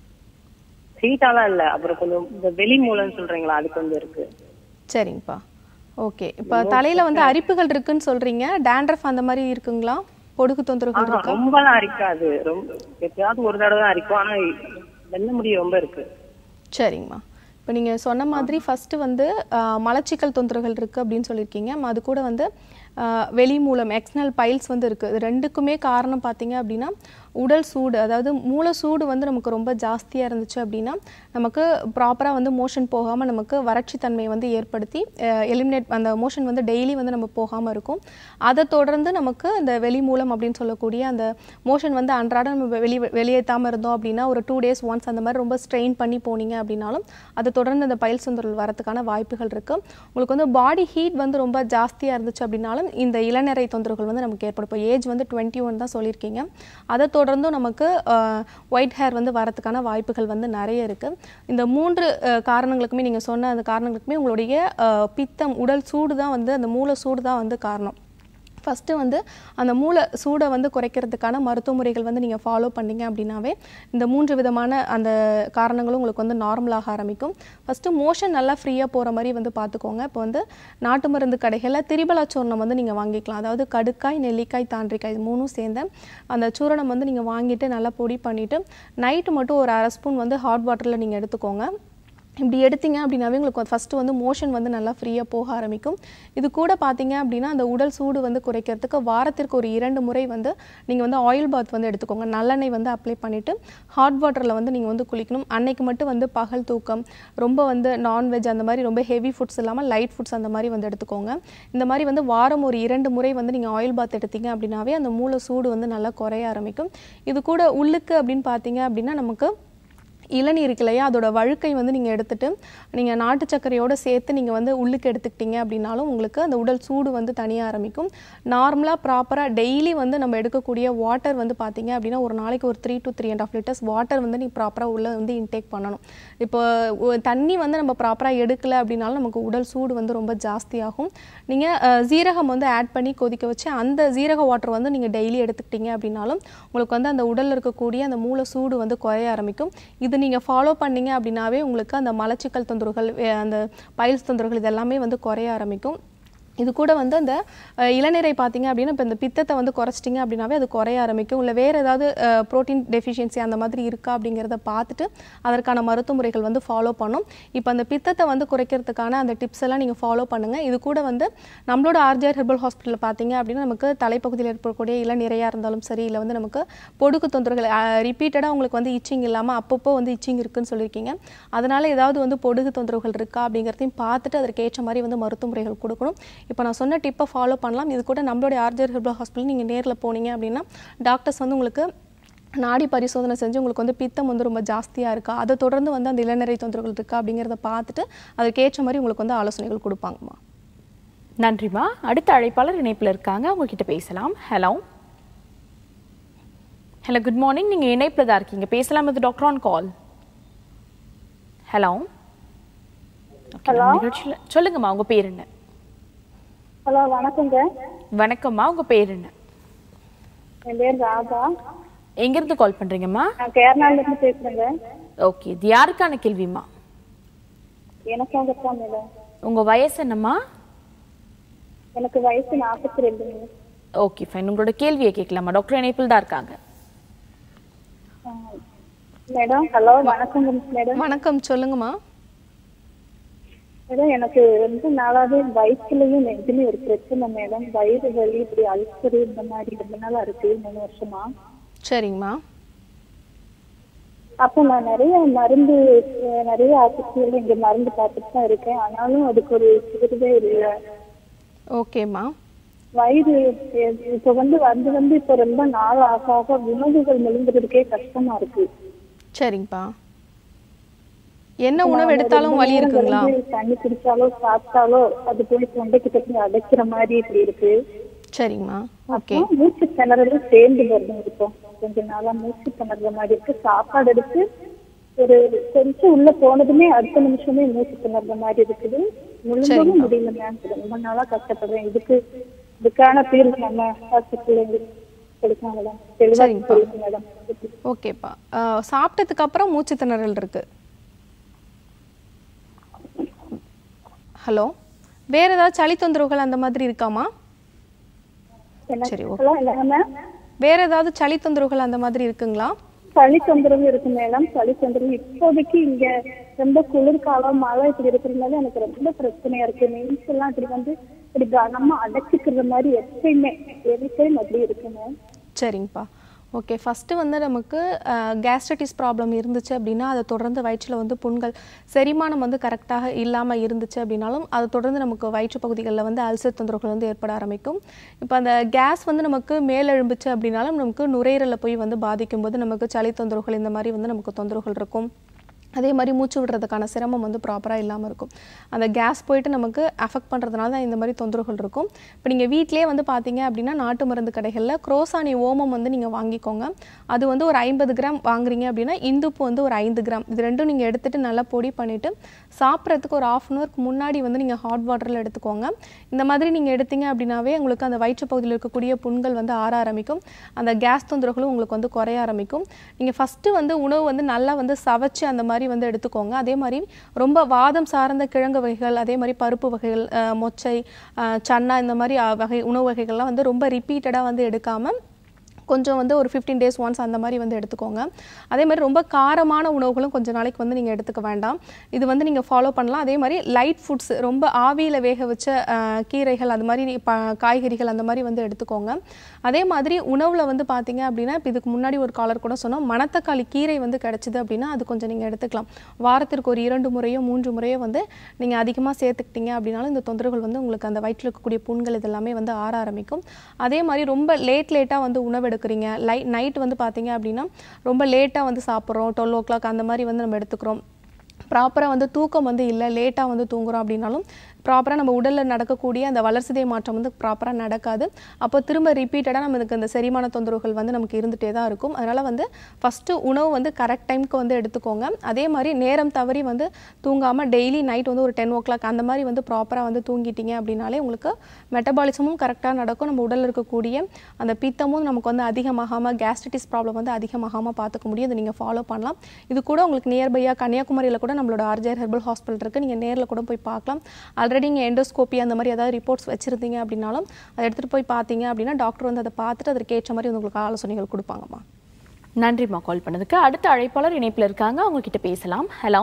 ஹீட்டாலாம் இல்ல அப்புறம் கொஞ்சம் இந்த வெளி மூலம்னு சொல்றீங்களா அது கொஞ்சம் இருக்கு சரிங்கப்பா ஓகே இப்போ தலையில வந்து அரிப்புகள் இருக்குன்னு சொல்றீங்க டேண்ட்ரஃப் அந்த மாதிரி இருக்குங்களா பொடுகு தொந்தரவுகள் ஆஹா, இருக்கா ரொம்பலாம் அரிக்காது ரொம்ப எப்பயாவது ஒரு தடவை தான் அரிக்கும் ஆனா வெள்ள முடி ரொம்ப இருக்கு சரிங்கம்மா இப்போ நீங்கள் சொன்ன மாதிரி ஃபஸ்ட்டு வந்து ஆஹ், மலச்சிக்கல் தொந்தரவுகள் இருக்குது அப்படின்னு சொல்லியிருக்கீங்க ம, அது கூட வந்து ஆஹ், வெளி மூலம் எக்ஸ்னல் பைல்ஸ் வந்து இருக்குது இது ரெண்டுக்குமே காரணம் பார்த்தீங்க அப்படின்னா உடல் சூடு அதாவது மூல சூடு வந்து நமக்கு ரொம்ப ஜாஸ்தியாக இருந்துச்சு அப்படின்னா நமக்கு ப்ராப்பராக வந்து மோஷன் போகாமல் நமக்கு வறட்சி தன்மையை வந்து ஏற்படுத்தி எலிமினேட் அந்த மோஷன் வந்து டெய்லி வந்து நம்ம போகாமல் இருக்கும் அதை தொடர்ந்து நமக்கு இந்த வெளி மூலம் அப்படின்னு சொல்லக்கூடிய அந்த மோஷன் வந்து அன்றாடம் நம்ம வெளி வெளியேற்றாமல் இருந்தோம் அப்படின்னா ஒரு டூ டேஸ் ஒன்ஸ் அந்த மாதிரி ரொம்ப ஸ்ட்ரெயின் பண்ணி போனீங்க அப்படின்னாலும் அதை தொடர்ந்து அந்த பயில் தொந்தரவு வரதுக்கான வாய்ப்புகள் இருக்குது உங்களுக்கு வந்து பாடி ஹீட் வந்து ரொம்ப ஜாஸ்தியாக இருந்துச்சு அப்படின்னாலும் இந்த இளநரை தொந்தரவுகள் வந்து நமக்கு ஏற்படும் இப்போ ஏஜ் வந்து டுவெண்ட்டி ஒன் தான் சொல்லியிருக்கீங்க அதை தொடர்ந்தும் நமக்கு ஒயிட் ஹேர் வந்து வரதுக்கான வாய்ப்புகள் வந்து நிறைய இருக்குது இந்த மூன்று அஹ், காரணங்களுக்குமே நீங்கள் சொன்ன அந்த காரணங்களுக்குமே உங்களுடைய அஹ், பித்தம் உடல் சூடு தான் வந்து அந்த மூல சூடு தான் வந்து காரணம் ஃபஸ்ட்டு வந்து அந்த மூளை சூடை வந்து குறைக்கிறதுக்கான மருத்துவ முறைகள் வந்து நீங்கள் ஃபாலோ பண்ணீங்க அப்படின்னாவே இந்த மூன்று விதமான அந்த காரணங்களும் உங்களுக்கு வந்து நார்மலாக ஆரம்பிக்கும் ஃபஸ்ட்டு மோஷன் நல்லா ஃப்ரீயாக போகிற மாதிரி வந்து பார்த்துக்கோங்க இப்போ வந்து நாட்டு மருந்து கடைகளில் திரிபலா சூர்ணம் வந்து நீங்கள் வாங்கிக்கலாம் அதாவது கடுக்காய் நெல்லிக்காய் தாண்டிக்காய் இது மூணும் சேர்ந்த அந்த சூரணம் வந்து நீங்கள் வாங்கிட்டு நல்லா பொடி பண்ணிவிட்டு நைட்டு மட்டும் ஒரு அரை ஸ்பூன் வந்து ஹாட் வாட்டரில் நீங்கள் எடுத்துக்கோங்க இப்படி எடுத்தீங்க அப்படின்னாவே உங்களுக்கு ஃபஸ்ட்டு வந்து மோஷன் வந்து நல்லா ஃப்ரீயாக போக ஆரம்பிக்கும் இது கூட பார்த்தீங்க அப்படின்னா அந்த உடல் சூடு வந்து குறைக்கிறதுக்கு வாரத்திற்கு ஒரு இரண்டு முறை வந்து நீங்கள் வந்து ஆயில் பாத் வந்து எடுத்துக்கோங்க நல்லெண்ணெய் வந்து அப்ளை பண்ணிவிட்டு ஹாட் வாட்டரில் வந்து நீங்கள் வந்து குளிக்கணும் அன்னைக்கு மட்டும் வந்து பகல் தூக்கம் ரொம்ப வந்து நான்வெஜ் அந்த மாதிரி ரொம்ப ஹெவி ஃபுட்ஸ் இல்லாமல் லைட் ஃபுட்ஸ் அந்த மாதிரி வந்து எடுத்துக்கோங்க இந்த மாதிரி வந்து வாரம் ஒரு இரண்டு முறை வந்து நீங்கள் ஆயில் பாத் எடுத்தீங்க அப்படின்னாவே அந்த மூளை சூடு வந்து நல்லா குறைய ஆரம்பிக்கும் இது கூட உள்ளுக்கு அப்படின்னு பார்த்தீங்க அப்படின்னா நமக்கு இளநீர் இருக்கு இல்லையா அதோட வழுக்கை வந்து நீங்கள் எடுத்துட்டு நீங்கள் நாட்டு சர்க்கரையோட சேர்த்து நீங்கள் வந்து உள்ளுக்கு எடுத்துக்கிட்டீங்க அப்படின்னாலும் உங்களுக்கு அந்த உடல் சூடு வந்து தனிய ஆரம்பிக்கும் நார்மலாக ப்ராப்பராக டெய்லி வந்து நம்ம எடுக்கக்கூடிய வாட்டர் வந்து பார்த்தீங்க அப்படின்னா ஒரு நாளைக்கு ஒரு three to three and half litres water வந்து நீ ப்ராப்பராக உள்ள வந்து இன்டேக் பண்ணணும் இப்போ ஒ- தண்ணி வந்து நம்ம ப்ராப்பராக எடுக்கல அப்படின்னாலும் நமக்கு உடல் சூடு வந்து ரொம்ப ஜாஸ்தியாகும் நீங்கள் ஜீரகம் வந்து ஆட் பண்ணி கொதிக்க வச்சு அந்த ஜீரக வாட்டர் வந்து நீங்கள் டெய்லி எடுத்துக்கிட்டீங்க அப்படின்னாலும் உங்களுக்கு வந்து அந்த உடலில் இருக்கக்கூடிய அந்த மூல சூடு வந்து குறைய ஆரம்பிக்கும் இது நீங்கள் ஃபாலோ பண்ணீங்க அப்படின்னாவே உங்களுக்கு அந்த மலச்சிக்கல் தொந்தரவுகள் வே- அந்த பைல்ஸ் தொந்தரவுகள் இதெல்லாமே வந்து குறைய ஆரம்பிக்கும் இது கூட வந்து அந்த அஹ், இளநீரை பார்த்தீங்க அப்படின்னா இப்போ இந்த பித்தத்தை வந்து குறைச்சிட்டிங்க அப்படின்னாவே அது குறைய ஆரம்பிக்கும் இல்லை வேறு ஏதாவது ப்ரோட்டீன் டெஃபிஷியன்சி அந்த மாதிரி இருக்கா அப்படிங்கிறத பார்த்துட்டு அதற்கான மருத்துவ முறைகள் வந்து ஃபாலோ பண்ணும் இப்போ அந்த பித்தத்தை வந்து குறைக்கிறதுக்கான அந்த டிப்ஸ் எல்லாம் நீங்கள் ஃபாலோ பண்ணுங்கள் இது கூட வந்து நம்மளோட ஆர்ஜிஆர் ஹெர்பல் ஹாஸ்பிட்டலில் பார்த்தீங்க அப்படின்னா நமக்கு தலைப்பகுதியில் ஏற்படக்கூடிய இளநீரையாக இருந்தாலும் சரி இல்லை வந்து நமக்கு பொடுக்கு தொந்தரவுகள் ரிப்பீட்டடாக உங்களுக்கு வந்து இச்சிங் இல்லாமல் அப்பப்போ வந்து இச்சிங் இருக்குன்னு சொல்லியிருக்கீங்க அதனால் ஏதாவது வந்து பொடுகு தொந்தரவுகள் இருக்கா அப்படிங்கிறதையும் பார்த்துட்டு அதற்கு ஏற்ற மாதிரி வந்து மருத்துவ முறைகள் கொடுக்கணும் இப்போ நான் சொன்ன டிப்பை ஃபாலோ பண்ணலாம் இது கூட நம்மளுடைய ஆர்ஜர் ஹெர்பல் ஹாஸ்பிட்டல் நீங்கள் நேரில் போனீங்க அப்படின்னா டாக்டர்ஸ் வந்து உங்களுக்கு நாடி பரிசோதனை செஞ்சு உங்களுக்கு வந்து பித்தம் வந்து ரொம்ப ஜாஸ்தியாக இருக்கா அதை தொடர்ந்து வந்து அந்த இளநரை தொந்தரவுகள் இருக்கா அப்படிங்கிறத பார்த்துட்டு அதுக்கேற்ற மாதிரி உங்களுக்கு வந்து ஆலோசனைகள் கொடுப்பாங்கம்மா நன்றிம்மா அடுத்த அழைப்பாளர் இணைப்பில் இருக்காங்க உங்ககிட்ட பேசலாம் ஹலோ ஹலோ குட் மார்னிங் நீங்கள் இணைப்பில் தான் இருக்கீங்க பேசலாம் இது டாக்டர் ஆன் கால் ஹலோ நிகழ்ச்சியில் சொல்லுங்கம்மா உங்க பேர் என்ன ஹலோ வணக்கங்க வணக்கம்மா உங்க பேர் என்ன என் பேர் ராதா எங்கிருந்து கால் பண்றீங்கம்மா நான் கேரளால இருந்து பேசுறேங்க ஓகே இது யாருக்கான கேள்விம்மா எனக்காக தான் மேடம் உங்க வயசு என்னம்மா எனக்கு வயசு நாற்பத்தி ரெண்டுங்க ஓகே ஃபைன் உங்களோட கேள்வியை கேட்கலாமா டாக்டர் இணைப்பில் தான் இருக்காங்க மேடம் ஹலோ வணக்கங்க மேடம் வணக்கம் சொல்லுங்கம்மா மேடம் எனக்கு ரெண்டு நாளாவே வயிற்றுலயும் நெஞ்சிலையும் ஒரு பிரச்சனை மேடம் வயிறு வலி இப்படி அல்சர் இந்த மாதிரி ரொம்ப நாளா இருக்கு மூணு வருஷமா சரிங்கம்மா அப்போ நான் நிறைய மருந்து அஹ், நிறைய ஆஸ்பத்திரியில இங்க மருந்து பார்த்துட்டு தான் இருக்கேன் ஆனாலும் அதுக்கு ஒரு சிகிச்சை இல்லை ஓகேம்மா வயிறு எ- இப்ப வந்து வந்து வந்து இப்ப ரொம்ப நாள் ஆக ஆக உணவுகள் மெழுங்குறதுக்கே கஷ்டமா இருக்கு சரிங்கப்பா என்ன உணவு எடுத்தாலும் வலி இருக்குங்களா வந்து தண்ணி குடிச்சாலோ சாப்பிட்டாலோ அது போய் தொண்டைக்கு தட்டி அடைக்கிற மாதிரி இப்படி இருக்கு சரிங்கம்மா ஓகே அப்புறம் மூச்சு திணறலும் சேர்ந்து வருது இப்போ கொஞ்ச நாளா மூச்சு திணற மாதிரி இருக்கு சாப்பாடு எடுத்து ஒரு கொஞ்சம் உள்ள போனதுமே அடுத்த நிமிஷமே மூச்சு திணற மாதிரி இருக்குது முழுங்கவும் முடியல மேம் ரொம்ப நாளா கஷ்டப்படுறேன் இதுக்கு இதுக்கான தீர்வு நம்ம ஹாஸ்பிட்டல் கொடுக்கலாம் மேடம் தெளிவா சரிங்கப்பா. சொல்லுங்க மேடம் ஓகேப்பா ஆஹ், சாப்பிட்டதுக்கு அப்புறம் மூச்சு திணறல் இருக்கு ஹலோ வேற ஏதாவது சளி தொந்தரவுகள் அந்த மாதிரி இருக்காமா என்ன சரி, ஹலோ என்னங்க மேம் வேற ஏதாவது சளி தொந்தரவுகள் அந்த மாதிரி இருக்குங்களா சளி தொந்தரவு இருக்கு மேடம் சளி தொந்தரவு இப்போதைக்கு இங்க ரொம்ப குளிர்காலம் மழை இப்படி இருக்கிறதுனால எனக்கு ரொம்ப பிரச்சனையா இருக்கு நெஞ்சு எல்லாம் இப்படி வந்து இப்படி கனமா அடைச்சிக்கிற மாதிரி எப்பயுமே எனி டைம் அப்படி இருக்கு மேம் சரிங்கப்பா ஓகே ஃபஸ்ட்டு வந்து நமக்கு கேஸ்ட்ரைட்டிஸ் ப்ராப்ளம் இருந்துச்சு அப்படின்னா அதை தொடர்ந்து வயிற்றில் வந்து புண்கள் செரிமானம் வந்து கரெக்டாக இல்லாமல் இருந்துச்சு அப்படின்னாலும் அதை தொடர்ந்து நமக்கு வயிற்று பகுதிகளில் வந்து அல்சர் தொந்தரவுகள் வந்து ஏற்பட ஆரம்பிக்கும் இப்போ அந்த கேஸ் வந்து நமக்கு மேலெழும்புச்சு அப்படின்னாலும் நமக்கு நுரையீரலில் போய் வந்து பாதிக்கும் போது நமக்கு சளி தொந்தரவுகள் இந்த மாதிரி வந்து நமக்கு தொந்தரவுகள் இருக்கும் அதே மாதிரி மூச்சு விடுறதுக்கான சிரமம் வந்து ப்ராப்பராக இல்லாமல் இருக்கும் அந்த கேஸ் போயிட்டு நமக்கு அஃபெக்ட் பண்ணுறதுனால தான் இந்த மாதிரி தொந்தரவுகள் இருக்கும் இப்போ நீங்கள் வீட்டிலே வந்து பார்த்தீங்க அப்படின்னா நாட்டு மருந்து கடைகளில் குரோசானி ஓமம் வந்து நீங்கள் வாங்கிக்கோங்க அது வந்து ஒரு ஐம்பது கிராம் வாங்குறீங்க அப்படின்னா இந்துப்பு வந்து ஒரு ஐந்து கிராம் இது ரெண்டும் நீங்கள் எடுத்துட்டு நல்லா பொடி பண்ணிவிட்டு சாப்பிட்றதுக்கு ஒரு ஆஃப் அன் ஹவருக்கு முன்னாடி வந்து நீங்கள் ஹாட் வாட்டரில் எடுத்துக்கோங்க இந்த மாதிரி நீங்கள் எடுத்தீங்க அப்படின்னாவே உங்களுக்கு அந்த வயிற்று பகுதியில் இருக்கக்கூடிய புண்கள் வந்து ஆற ஆரம்பிக்கும் அந்த கேஸ் தொந்தரவுகளும் உங்களுக்கு வந்து குறைய ஆரம்பிக்கும் நீங்கள் ஃபஸ்ட்டு வந்து உணவு வந்து நல்லா வந்து சவைச்சு அந்த மாதிரி வந்து எடுத்துக்கோங்க அதே மாதிரி ரொம்ப வாதம் சார்ந்த கிழங்கு வகைகள் அதே மாதிரி பருப்பு வகைகள் அஹ், மொச்சை அஹ், சன்னா இந்த மாதிரி அஹ், வகை உணவு வகைகள்லாம் வந்து ரொம்ப ரிப்பீட்டடாக வந்து எடுக்காமல் கொஞ்சம் வந்து ஒரு ஃபிஃப்டீன் டேஸ் ஒன்ஸ் அந்த மாதிரி வந்து எடுத்துக்கோங்க அதே மாதிரி ரொம்ப காரமான உணவுகளும் கொஞ்சம் நாளைக்கு வந்து நீங்கள் எடுத்துக்க வேண்டாம் இது வந்து நீங்கள் ஃபாலோ பண்ணலாம் அதே மாதிரி லைட் ஃபுட்ஸ் ரொம்ப ஆவியில் வேக வச்ச அஹ், கீரைகள் அது மாதிரி நீ- ப- காய்கறிகள் அந்த மாதிரி வந்து எடுத்துக்கோங்க அதே மாதிரி உணவில் வந்து பார்த்தீங்க அப்படின்னா இப்போ இதுக்கு முன்னாடி ஒரு காலர் கூட சொன்னோம் மணத்தக்காளி கீரை வந்து கிடச்சிது அப்படின்னா அது கொஞ்சம் நீங்கள் எடுத்துக்கலாம் வாரத்திற்கு ஒரு இரண்டு முறையோ மூன்று முறையோ வந்து நீங்கள் அதிகமாக சேர்த்துக்கிட்டீங்க அப்படின்னாலும் இந்த தொந்தரவுகள் வந்து உங்களுக்கு அந்த வயிற்றில் இருக்கக்கூடிய புண்கள் இதெல்லாமே வந்து ஆற ஆரம்பிக்கும் அதே மாதிரி ரொம்ப லேட் லேட்டாக வந்து உணவு எடுக்கிறீங்க லை நைட் வந்து பார்த்தீங்க அப்படின்னா ரொம்ப லேட்டாக வந்து சாப்பிட்றோம் டுவெல் ஓ கிளாக் அந்த மாதிரி வந்து நம்ம எடுத்துக்கிறோம் ப்ராப்பராக வந்து தூக்கம் வந்து இல்லை லேட்டாக வந்து தூங்குறோம் அப்படின்னாலும் ப்ராப்பராக நம்ம உடலில் நடக்கக்கூடிய அந்த வளர்சிதை மாற்றம் வந்து ப்ராப்பராக நடக்காது அப்போ திரும்ப ரிப்பீட்டடாக நமக்கு இந்த செரிமான தொந்தரவுகள் வந்து நமக்கு இருந்துகிட்டே தான் இருக்கும் அதனால் வந்து ஃபஸ்ட்டு உணவு வந்து கரெக்ட் டைம்க்கு வந்து எடுத்துக்கோங்க அதே மாதிரி நேரம் தவறி வந்து தூங்காமல் டெய்லி நைட் வந்து ஒரு டென் ஓ கிளாக் அந்த மாதிரி வந்து ப்ராப்பராக வந்து தூங்கிட்டீங்க அப்படின்னாலே உங்களுக்கு மெட்டபாலிசமும் கரெக்டாக நடக்கும் நம்ம உடலில் இருக்கக்கூடிய அந்த பித்தமும் நமக்கு வந்து அதிகமாகாமல் கேஸ்ட்ரிட்டிஸ் ப்ராப்ளம் வந்து அதிகமாகாமல் பார்த்துக்க முடியும் இதை நீங்கள் ஃபாலோ பண்ணலாம் இது கூட உங்களுக்கு நியர்பையாக கன்னியாகுமரியில் கூட நம்மளோட ஆர்ஜர் ஹெர்பல் ஹாஸ்பிட்டல் இருக்குது நீங்கள் நேரில் கூட போய் பார்க்கலாம் ஆல்ரெடி நீங்கள் எண்டோஸ்கோப்பி அந்த மாதிரி ஏதாவது ரிப்போர்ட்ஸ் வச்சுருந்தீங்க அப்படின்னாலும் அதை எடுத்துகிட்டு போய் பார்த்தீங்க அப்படின்னா டாக்டர் வந்து அதை பார்த்துட்டு அதற்கு ஏற்ற மாதிரி வந்து உங்களுக்கு ஆலோசனைகள் கொடுப்பாங்கம்மா நன்றிம்மா கால் பண்ணதுக்கு அடுத்த அழைப்பாளர் இணைப்பில் இருக்காங்க அவங்க கிட்ட பேசலாம் ஹலோ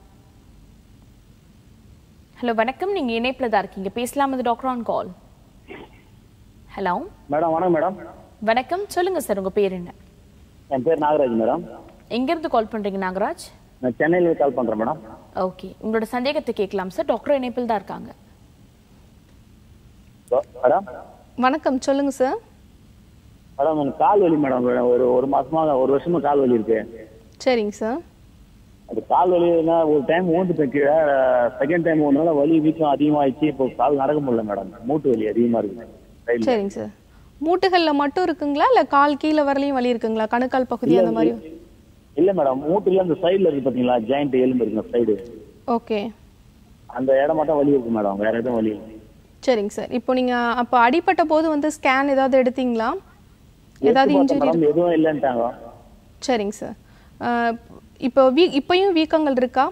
ஹலோ வணக்கம் நீங்க இணைப்பில் தான் இருக்கீங்க பேசலாம் இது doctor on call hello madam வணக்கம் மேடம் வணக்கம் சொல்லுங்க சார் உங்க பேர் என்ன என் பேர் நாகராஜ் மேடம் எங்கிருந்து கால் பண்றீங்க நாகராஜ் நான் சென்னையில கால் பண்றேன் மேடம் ஓகே உங்களோட சந்தேகத்தை கேட்கலாம் சார் டாக்டர் இணைப்பில் தான் இருக்காங்க ஹலோ, மேடம் வணக்கம் சொல்லுங்கள் சார் மேடம் எனக்கு கால் வலி மேடம் ஒரு ஒரு மாசமா ஒரு வருஷமா கால் வலி இருக்கு சரிங்க சார் அது கால் வலினா ஒரு டைம் ஊந்துட்டேன் கீழே செகண்ட் டைம் ஒன்றனால வலி வீக்கம் அதிகமாகிடுச்சு இப்போ கால் நடக்க முடியல மேடம் மூட்டு வலி அதிகமா இருக்கு சைடில் சரிங்க சார் மூட்டுகளில் மட்டும் இருக்குங்களா இல்லை கால் கீழே வரலையும் வலி இருக்குங்களா கணுக்கால் பகுதி அந்த மாதிரி இல்ல மேடம் மூட்டுல அந்த சைடுல இருக்கு பாத்தீங்களா ஜாயிண்ட் எலும்பு இருக்கு சைடு ஓகே அந்த இடம் மட்டும் வலி இருக்கு மேடம் வேற எதுவும் வலி இல்லை சரிங்க சார் இப்போ நீங்கள் அப்போ அடிபட்ட போது வந்து ஸ்கேன் ஏதாவது எடுத்தீங்களா ஏதாவது எடுத்து பார்த்தேன் இன்ஜுரி மேடம் எதுவும் இல்லைன்ட்டாங்க சரிங்க சார் இப்போ வீ இப்போயும் வீக்கங்கள் இருக்கா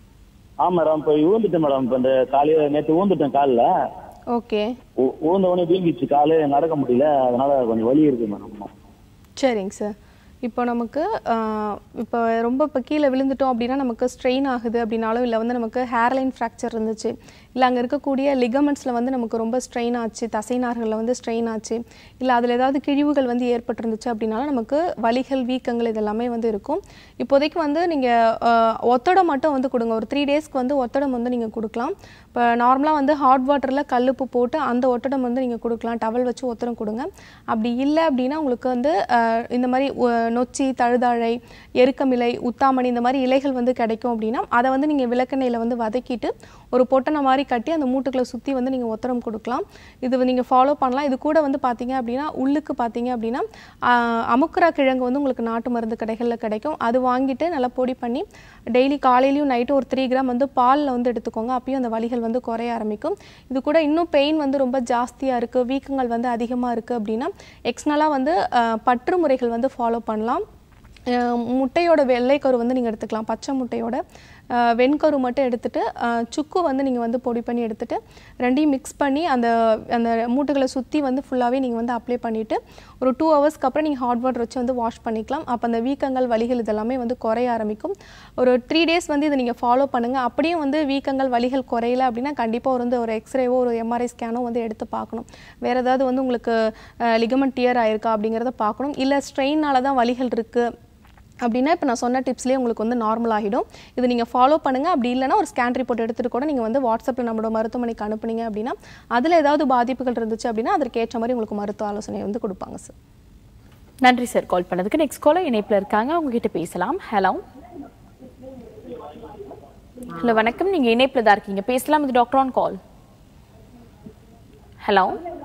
ஆ மேடம் இப்போ ஊந்துட்டேன் மேடம் இப்போ இந்த காலையில நேற்று ஊந்துட்டேன் காலில் ஓகே ஊந்த உடனே வீங்கிச்சு காலு நடக்க முடியல அதனால கொஞ்சம் வலி இருக்கு மேடம் சரிங்க சார் இப்போ நமக்கு ஆஹ், இப்போ ரொம்ப இப்போ கீழே விழுந்துட்டோம் அப்படின்னா நமக்கு ஸ்ட்ரெயின் ஆகுது அப்படின்னாலும் இல்லை வந்து நமக்கு ஹேர்லைன் ஃப்ராக்சர் இருந்துச்சு இல்லை அங்கே இருக்கக்கூடிய லிகமெண்ட்ஸில் வந்து நமக்கு ரொம்ப ஸ்ட்ரெயின் ஆச்சு தசைநார்களில் வந்து ஸ்ட்ரெயின் ஆச்சு இல்லை அதில் ஏதாவது கிழிவுகள் வந்து ஏற்பட்டிருந்துச்சு அப்படின்னாலும் நமக்கு வலிகள் வீக்கங்கள் இதெல்லாமே வந்து இருக்கும் இப்போதைக்கு வந்து நீங்கள் ஒத்தடம் மட்டும் வந்து கொடுங்க ஒரு த்ரீ டேஸ்க்கு வந்து ஒத்தடம் வந்து நீங்கள் கொடுக்கலாம் இப்போ நார்மலாக வந்து ஹாட் வாட்டரில் கல்லுப்பு போட்டு அந்த ஒத்தடம் வந்து நீங்கள் கொடுக்கலாம் டவல் வச்சு ஒத்தடம் கொடுங்க அப்படி இல்லை அப்படின்னா உங்களுக்கு வந்து அஹ், இந்த மாதிரி உ- நொச்சி தழுதாழை எருக்கமிலை உத்தாமணி இந்த மாதிரி இலைகள் வந்து கிடைக்கும் அப்படின்னா அதை வந்து நீங்கள் விளக்கெண்ணெயில் வந்து வதக்கிட்டு ஒரு பொட்டனை மாதிரி கட்டி அந்த மூட்டுக்களை சுற்றி வந்து நீங்கள் ஒத்தடம் கொடுக்கலாம் இது நீங்கள் ஃபாலோ பண்ணலாம் இது கூட வந்து பார்த்தீங்க அப்படின்னா உள்ளுக்கு பார்த்தீங்க அப்படின்னா ஆஹ், அமுக்குரா கிழங்கு வந்து உங்களுக்கு நாட்டு மருந்து கடைகளில் கிடைக்கும் அது வாங்கிட்டு நல்லா பொடி பண்ணி டெய்லி காலையிலையும் நைட்டும் ஒரு த்ரீ கிராம் வந்து பாலில் வந்து எடுத்துக்கோங்க அப்பயும் அந்த வலிகள் வந்து குறைய ஆரம்பிக்கும் இது கூட இன்னும் பெயின் வந்து ரொம்ப ஜாஸ்தியாக இருக்குது வீக்கங்கள் வந்து அதிகமாக இருக்குது அப்படின்னா எக்ஸ்னலாக வந்து ஆஹ், பற்று முறைகள் வந்து ஃபாலோ பண்ணலாம் அஹ் முட்டையோட வெள்ளைக்கரு வந்து நீங்கள் எடுத்துக்கலாம் பச்சை முட்டையோட அஹ் வெண்கரு மட்டும் எடுத்துட்டு அஹ் சுக்கு வந்து நீங்கள் வந்து பொடி பண்ணி எடுத்துட்டு ரெண்டையும் மிக்ஸ் பண்ணி அந்த அந்த மூட்டுகளை சுற்றி வந்து ஃபுல்லாகவே நீங்கள் வந்து அப்ளை பண்ணிவிட்டு ஒரு டூ ஹவர்ஸ்க்கு அப்புறம் நீங்கள் ஹாட் வாட்டர் வச்சு வந்து வாஷ் பண்ணிக்கலாம் அப்போ அந்த வீக்கங்கள் வலிகள் இதெல்லாமே வந்து குறைய ஆரம்பிக்கும் ஒரு த்ரீ டேஸ் வந்து இதை நீங்கள் ஃபாலோ பண்ணுங்கள் அப்படியும் வந்து வீக்கங்கள் வலிகள் குறையல அப்படின்னா கண்டிப்பாக ஒரு வந்து ஒரு எக்ஸ்ரேவோ ஒரு எம்ஆர்ஐ ஸ்கேனோ வந்து எடுத்து பார்க்கணும் வேறு ஏதாவது வந்து உங்களுக்கு லிகமெண்ட் டியர் ஆயிருக்கா அப்படிங்கிறத பார்க்கணும் இல்லை ஸ்ட்ரெயினால தான் வலிகள் இருக்குது அப்படின்னா இப்போ நான் சொன்ன டிப்ஸ்லேயே உங்களுக்கு வந்து நார்மல் ஆகிடும் இது நீங்கள் ஃபாலோ பண்ணுங்கள் அப்படி இல்லைன்னா ஒரு ஸ்கேன் ரிப்போர்ட் எடுத்துகிட்டு கூட நீங்கள் வந்து வாட்ஸ்அப்பில் நம்மளோட மருத்துவமனைக்கு அனுப்புனீங்க அப்படின்னா அதில் ஏதாவது பாதிப்புகள் இருந்துச்சு அப்படின்னா அதற்கு ஏற்ற மாதிரி உங்களுக்கு மருத்துவ ஆலோசனை வந்து கொடுப்பாங்க சார் நன்றி சார் கால் பண்ணதுக்கு நெக்ஸ்ட் காலர் இணைப்பில் இருக்காங்க அவங்க கிட்ட பேசலாம் ஹலோ ஹலோ வணக்கம் நீங்க இணைப்பில் தான் இருக்கீங்க பேசலாம் இது doctor on call hello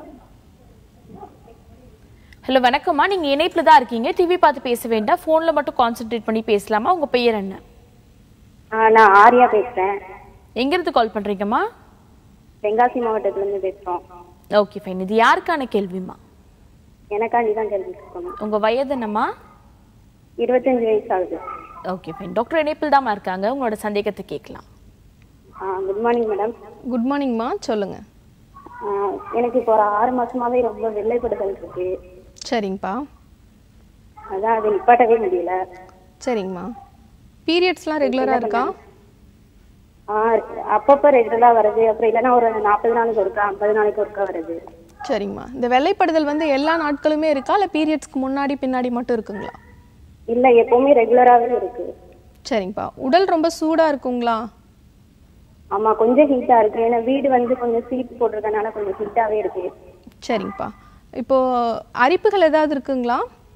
hello வணக்கம்மா நீங்க இணைப்பில் தான் இருக்கீங்க டிவி பார்த்து பேச வேண்டாம் ஃபோன்ல மட்டும் கான்சென்ட்ரேட் பண்ணி பேசலாமா உங்க பெயர் என்ன ஆ, நான் ஆர்யா பேசுறேன் எங்க இருந்து கால் பண்றீங்கம்மா தென்காசி மாவட்டத்துல இருந்து பேசுறோம் ஓகே ஃபைன் இது யாருக்கான கேள்விமா எனக்காண்டி தான் கேள்வி இருக்கணும் உங்க வயது என்னம்மா இருபத்தஞ்சு வயசு ஆகுது ஓகே ஃபைன் டாக்டர் இணைப்பில் தான் இருக்காங்க உங்களோட சந்தேகத்தை கேட்கலாம் குட் மார்னிங் மேடம் குட் மார்னிங்மா சொல்லுங்கள் எனக்கு இப்போ ஒரு ஆறு மாசமாவே ரொம்ப வெள்ளைப்படுதல் இருக்கு சரிங்கப்பா அதான் அது நிப்பாட்டவே முடியல சரிங்கம்மா பீரியட்ஸ்லாம் ரெகுலராக இருக்கா ஆ, அப்பப்ப ரெகுலரா வருது அப்புறம் இல்லைன்னா ஒரு நாற்பது நாளைக்கு ஒருக்கா ஐம்பது நாளைக்கு ஒருக்கா வருது சரிங்கம்மா இந்த வெள்ளைப்படுதல் வந்து எல்லா நாட்களுமே இருக்கா இல்லை பீரியட்ஸ்க்கு முன்னாடி பின்னாடி மட்டும் இருக்குங்களா இல்ல எப்பவுமே ரெகுலராவே இருக்கு சரிங்கப்பா உடல் ரொம்ப சூடாக இருக்குங்களா ஆமா கொஞ்சம் ஹீட்டா இருக்கு ஏன்னா வீடு வந்து கொஞ்சம் சீட் போட்டிருக்கனால கொஞ்சம் ஹீட்டாவே இருக்கு சரிங்கப்பா இப்போ அரிப்புகள் ஏதாவது இருக்குங்களா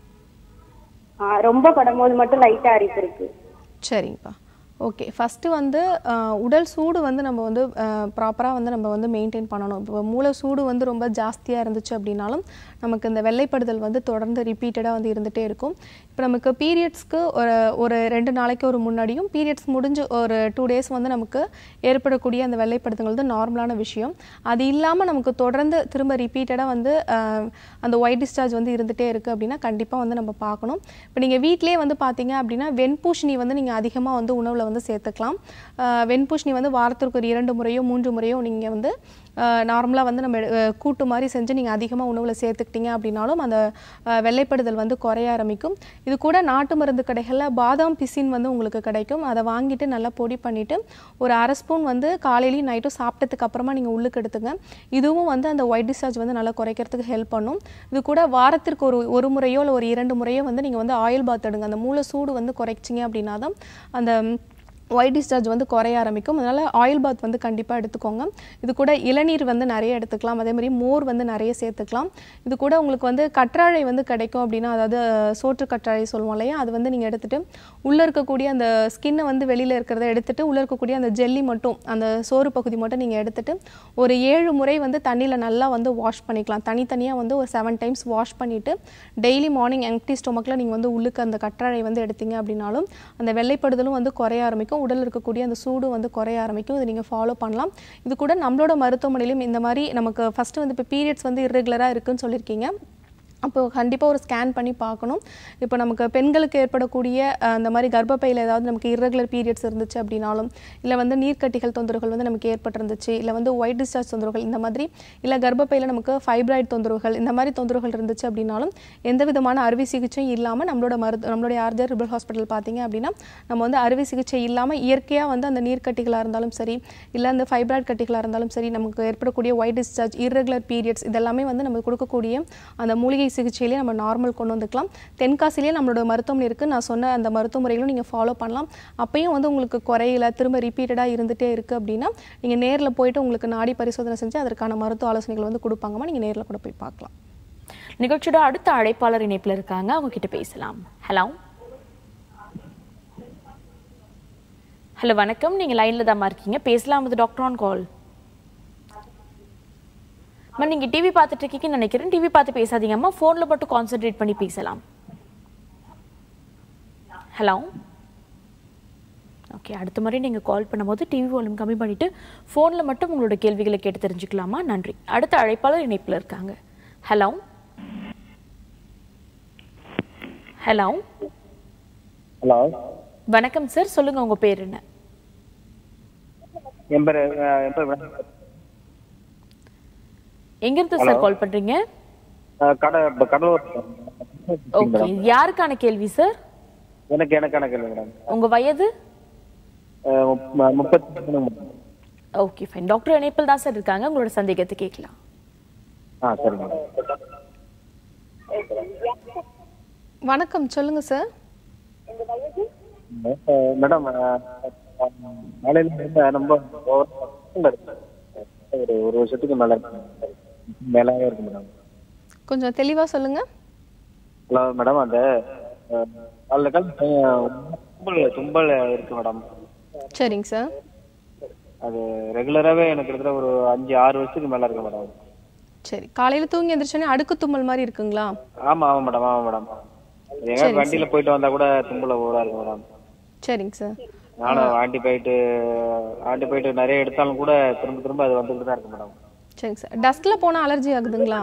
ஆ, ரொம்ப படும்போது மட்டும் லைட்டா அரிப்பு இருக்கு சரிங்கப்பா ஓகே ஃபஸ்ட்டு வந்து அஹ், உடல் சூடு வந்து நம்ம வந்து ப்ராப்பராக வந்து நம்ம வந்து மெயின்டைன் பண்ணணும் இப்போ மூளை சூடு வந்து ரொம்ப ஜாஸ்தியாக இருந்துச்சு அப்படின்னாலும் நமக்கு இந்த வெள்ளைப்படுதல் வந்து தொடர்ந்து ரிப்பீட்டடாக வந்து இருந்துகிட்டே இருக்கும் இப்போ நமக்கு பீரியட்ஸ்க்கு ஒரு ஒரு ரெண்டு நாளைக்கு ஒரு முன்னாடியும் பீரியட்ஸ் முடிஞ்சு ஒரு டூ டேஸ் வந்து நமக்கு ஏற்படக்கூடிய அந்த வெள்ளைப்படுதல் வந்து நார்மலான விஷயம் அது இல்லாமல் நமக்கு தொடர்ந்து திரும்ப ரிப்பீட்டடாக வந்து அஹ், அந்த ஒயிட் டிஸ்சார்ஜ் வந்து இருந்துகிட்டே இருக்குது அப்படின்னா கண்டிப்பாக வந்து நம்ம பார்க்கணும் இப்போ நீங்கள் வீட்டிலேயே வந்து பார்த்தீங்க அப்படின்னா வெண்பூஷணி வந்து நீங்கள் அதிகமாக வந்து உணவில் வந்து சேர்த்துக்கலாம் அஹ், வெண்பூஷணி வந்து வாரத்திற்கு ஒரு இரண்டு முறையோ மூன்று முறையோ நீங்கள் வந்து நார்மலாக வந்து நம்ம எடு- அஹ், கூட்டு மாதிரி செஞ்சு நீங்கள் அதிகமாக உணவில் சேர்த்துக்கிட்டீங்க அப்படின்னாலும் அந்த அஹ், வெள்ளைப்படுதல் வந்து குறைய ஆரம்பிக்கும் இது கூட நாட்டு மருந்து கடைகளில் பாதாம் பிசின் வந்து உங்களுக்கு கிடைக்கும் அதை வாங்கிட்டு நல்லா பொடி பண்ணிவிட்டு ஒரு அரை ஸ்பூன் வந்து காலையிலையும் நைட்டும் சாப்பிட்டதுக்கு அப்புறமா நீங்கள் உள்ளுக்கு எடுத்துங்க இதுவும் வந்து அந்த ஒயிட் டிஸ்சார்ஜ் வந்து நல்லா குறைக்கிறதுக்கு ஹெல்ப் பண்ணும் இது கூட வாரத்திற்கு ஒரு ஒரு முறையோ இல்லை ஒரு இரண்டு முறையோ வந்து நீங்கள் வந்து ஆயில் பாத் எடுங்க அந்த மூளை சூடு வந்து குறைச்சிங்க அப்படின்னா தான் அந்த ஒயிட் டிஸ்சார்ஜ் வந்து குறைய ஆரம்பிக்கும் அதனால் ஆயில் பாத் வந்து கண்டிப்பாக எடுத்துக்கோங்க இது கூட இளநீர் வந்து நிறைய எடுத்துக்கலாம் அதே மாதிரி மோர் வந்து நிறைய சேர்த்துக்கலாம் இது கூட உங்களுக்கு வந்து கற்றாழை வந்து கிடைக்கும் அப்படின்னா அதாவது அஹ், சோற்று கற்றாழை சொல்லுவோம் இல்லையா அது வந்து நீங்கள் எடுத்துட்டு உள்ளே இருக்கக்கூடிய அந்த ஸ்கின்னை வந்து வெளியில் இருக்கிறத எடுத்துட்டு உள்ளே இருக்கக்கூடிய அந்த ஜெல்லி மட்டும் அந்த சோறு பகுதி மட்டும் நீங்கள் எடுத்துட்டு ஒரு ஏழு முறை வந்து தண்ணியில் நல்லா வந்து வாஷ் பண்ணிக்கலாம் தனித்தனியாக வந்து ஒரு செவன் டைம்ஸ் வாஷ் பண்ணிவிட்டு டெய்லி மார்னிங் எம்டி ஸ்டொமக்கில் நீங்கள் வந்து உள்ளுக்கு அந்த கற்றாழை வந்து எடுத்தீங்க அப்படின்னாலும் அந்த வெள்ளைப்படுதலும் வந்து குறைய ஆரம்பிக்கும் உடலில் இருக்கக்கூடிய அந்த சூடு வந்து குறைய ஆரம்பிக்கும் இதை நீங்கள் ஃபாலோ பண்ணலாம் இது கூட நம்மளோட மருத்துவமனையிலும் இந்த மாதிரி நமக்கு ஃபஸ்ட்டு வந்து இப்போ பீரியட்ஸ் வந்து இர்ரெகுலராக இருக்குன்னு சொல்லியிருக்கீங்க அப்போ கண்டிப்பாக ஒரு ஸ்கேன் பண்ணி பார்க்கணும் இப்போ நமக்கு பெண்களுக்கு ஏற்படக்கூடிய அஹ், இந்த மாதிரி கர்ப்பப்பையில் ஏதாவது நமக்கு irregular பீரியட்ஸ் இருந்துச்சு அப்படின்னாலும் இல்லை வந்து நீர்க்கட்டிகள் தொந்தரவுகள் வந்து நமக்கு ஏற்பட்டிருந்துச்சு இல்லை வந்து ஒயிட் டிஸ்சார்ஜ் தொந்தரவுகள் இந்த மாதிரி இல்லை கர்ப்பப்பையில் நமக்கு ஃபைப்ராய்டு தொந்தரவுகள் இந்த மாதிரி தொந்தரவுகள் இருந்துச்சு அப்படின்னாலும் எந்த விதமான அறுவை சிகிச்சையும் இல்லாமல் நம்மளோட மருத்து நம்மளுடைய ஆர்ஜர் ரிபல் ஹாஸ்பிட்டல் பார்த்தீங்க அப்படின்னா நம்ம வந்து அறுவை சிகிச்சை இல்லாமல் இயற்கையாக வந்து அந்த நீர்க்கட்டிகளாக இருந்தாலும் சரி இல்லை அந்த ஃபைப்ராய்டு கட்டிகளாக இருந்தாலும் சரி நமக்கு ஏற்படக்கூடிய ஒயிட் டிஸ்சார்ஜ் irregular பீரியட்ஸ் இதெல்லாமே வந்து நம்ம கொடுக்கக்கூடிய அந்த மூலிகை சிகிச்சையிலே நம்ம நார்மல் கொண்டு வந்துக்கலாம் தென்காசிலேயே நம்மளோட மருத்துவமனை இருக்குது நான் சொன்ன அந்த மருத்துவ முறைகளும் நீங்கள் ஃபாலோ பண்ணலாம் அப்பயும் வந்து உங்களுக்கு குறையில திரும்ப ரிப்பீட்டடாக இருந்துகிட்டே இருக்குது அப்படின்னா நீங்கள் நேரில் போயிட்டு உங்களுக்கு நாடி பரிசோதனை செஞ்சு அதற்கான மருத்துவ ஆலோசனைகள் வந்து கொடுப்பாங்கம்மா நீங்கள் நேரில் கூட போய் பார்க்கலாம் நிகழ்ச்சியோட அடுத்த அழைப்பாளர் இணைப்புல இருக்காங்க அவங்க கிட்ட பேசலாம் ஹலோ ஹலோ வணக்கம் நீங்க லைன்ல தான் இருக்கீங்க பேசலாம் with டாக்டர் ஆன் கால் அம்மா நீங்க டிவி பார்த்துட்டு இருக்கீங்கன்னு நினைக்கிறேன் டிவி பார்த்து பேசாதீங்கம்மா ஃபோன்ல மட்டும் கான்சென்ட்ரேட் பண்ணி பேசலாம் ஹலோ ஓகே அடுத்த முறை நீங்கள் கால் பண்ணும்போது டிவி வால்யூம் கம்மி பண்ணிட்டு ஃபோனில் மட்டும் உங்களோட கேள்விகளை கேட்டு தெரிஞ்சுக்கலாமா நன்றி அடுத்த அழைப்பாளர் இணைப்பில் இருக்காங்க ஹலோ ஹலோ ஹலோ வணக்கம் சார் சொல்லுங்க உங்க பேர் என்ன என் பேர் அஹ், என் பேர் வினய். எங்கிருந்து சார் கால் பண்றீங்க அஹ், கட ப- கடலூர் ஓகே யாருக்கான கேள்வி சார் எனக்கு எனக்கான கேள்வி மேடம் உங்க வயது அஹ், முப்ப- முப்பத்தி மூணு மேடம். ஓகே ஃபைன் டாக்டர் இணைப்பில் தான் சார் இருக்காங்க உங்களோட சந்தேகத்தை கேட்கலாம் ஆ சரி மேடம் வணக்கம் சொல்லுங்கள் சார் அஹ், மேடம் அஹ், காலையில இருந்து ரொம்ப over ஆ இருக்கு. ஒரு ஒரு வருஷத்துக்கு மேல இருக்கு மேலாவே இருக்கு மேடம் கொஞ்சம் தெளிவாக சொல்லுங்கள் ஹலோ மேடம் அந்த அஹ், காலைல கால தும்பல் தும்பல் இருக்கு மேடம் சரிங்க சார் அது ரெகுலராகவே எனக்கு கிட்டத்தட்ட ஒரு அஞ்சு ஆறு வருஷத்துக்கு மேல இருக்கு மேடம் சரி காலையில் தூங்கி எந்திரிச்சோன்னே அடுக்கு தும்மல் மாதிரி இருக்குங்களா ஆமா ஆமா மேடம் ஆமா மேடம் எங்க வண்டியில போயிட்டு வந்தா கூட தும்பல ஊரா இருக்கு மேடம் சரிங்க சார் நானும் ஆன்டிபயோட்டு ஆன்டிபயோட்டிக் நிறைய எடுத்தாலும் கூட திரும்ப திரும்ப அது வந்துட்டு தான் இருக்கு மேடம் சரிங்க சார் டஸ்ட்டில் போனால் அலர்ஜி ஆகுதுங்களா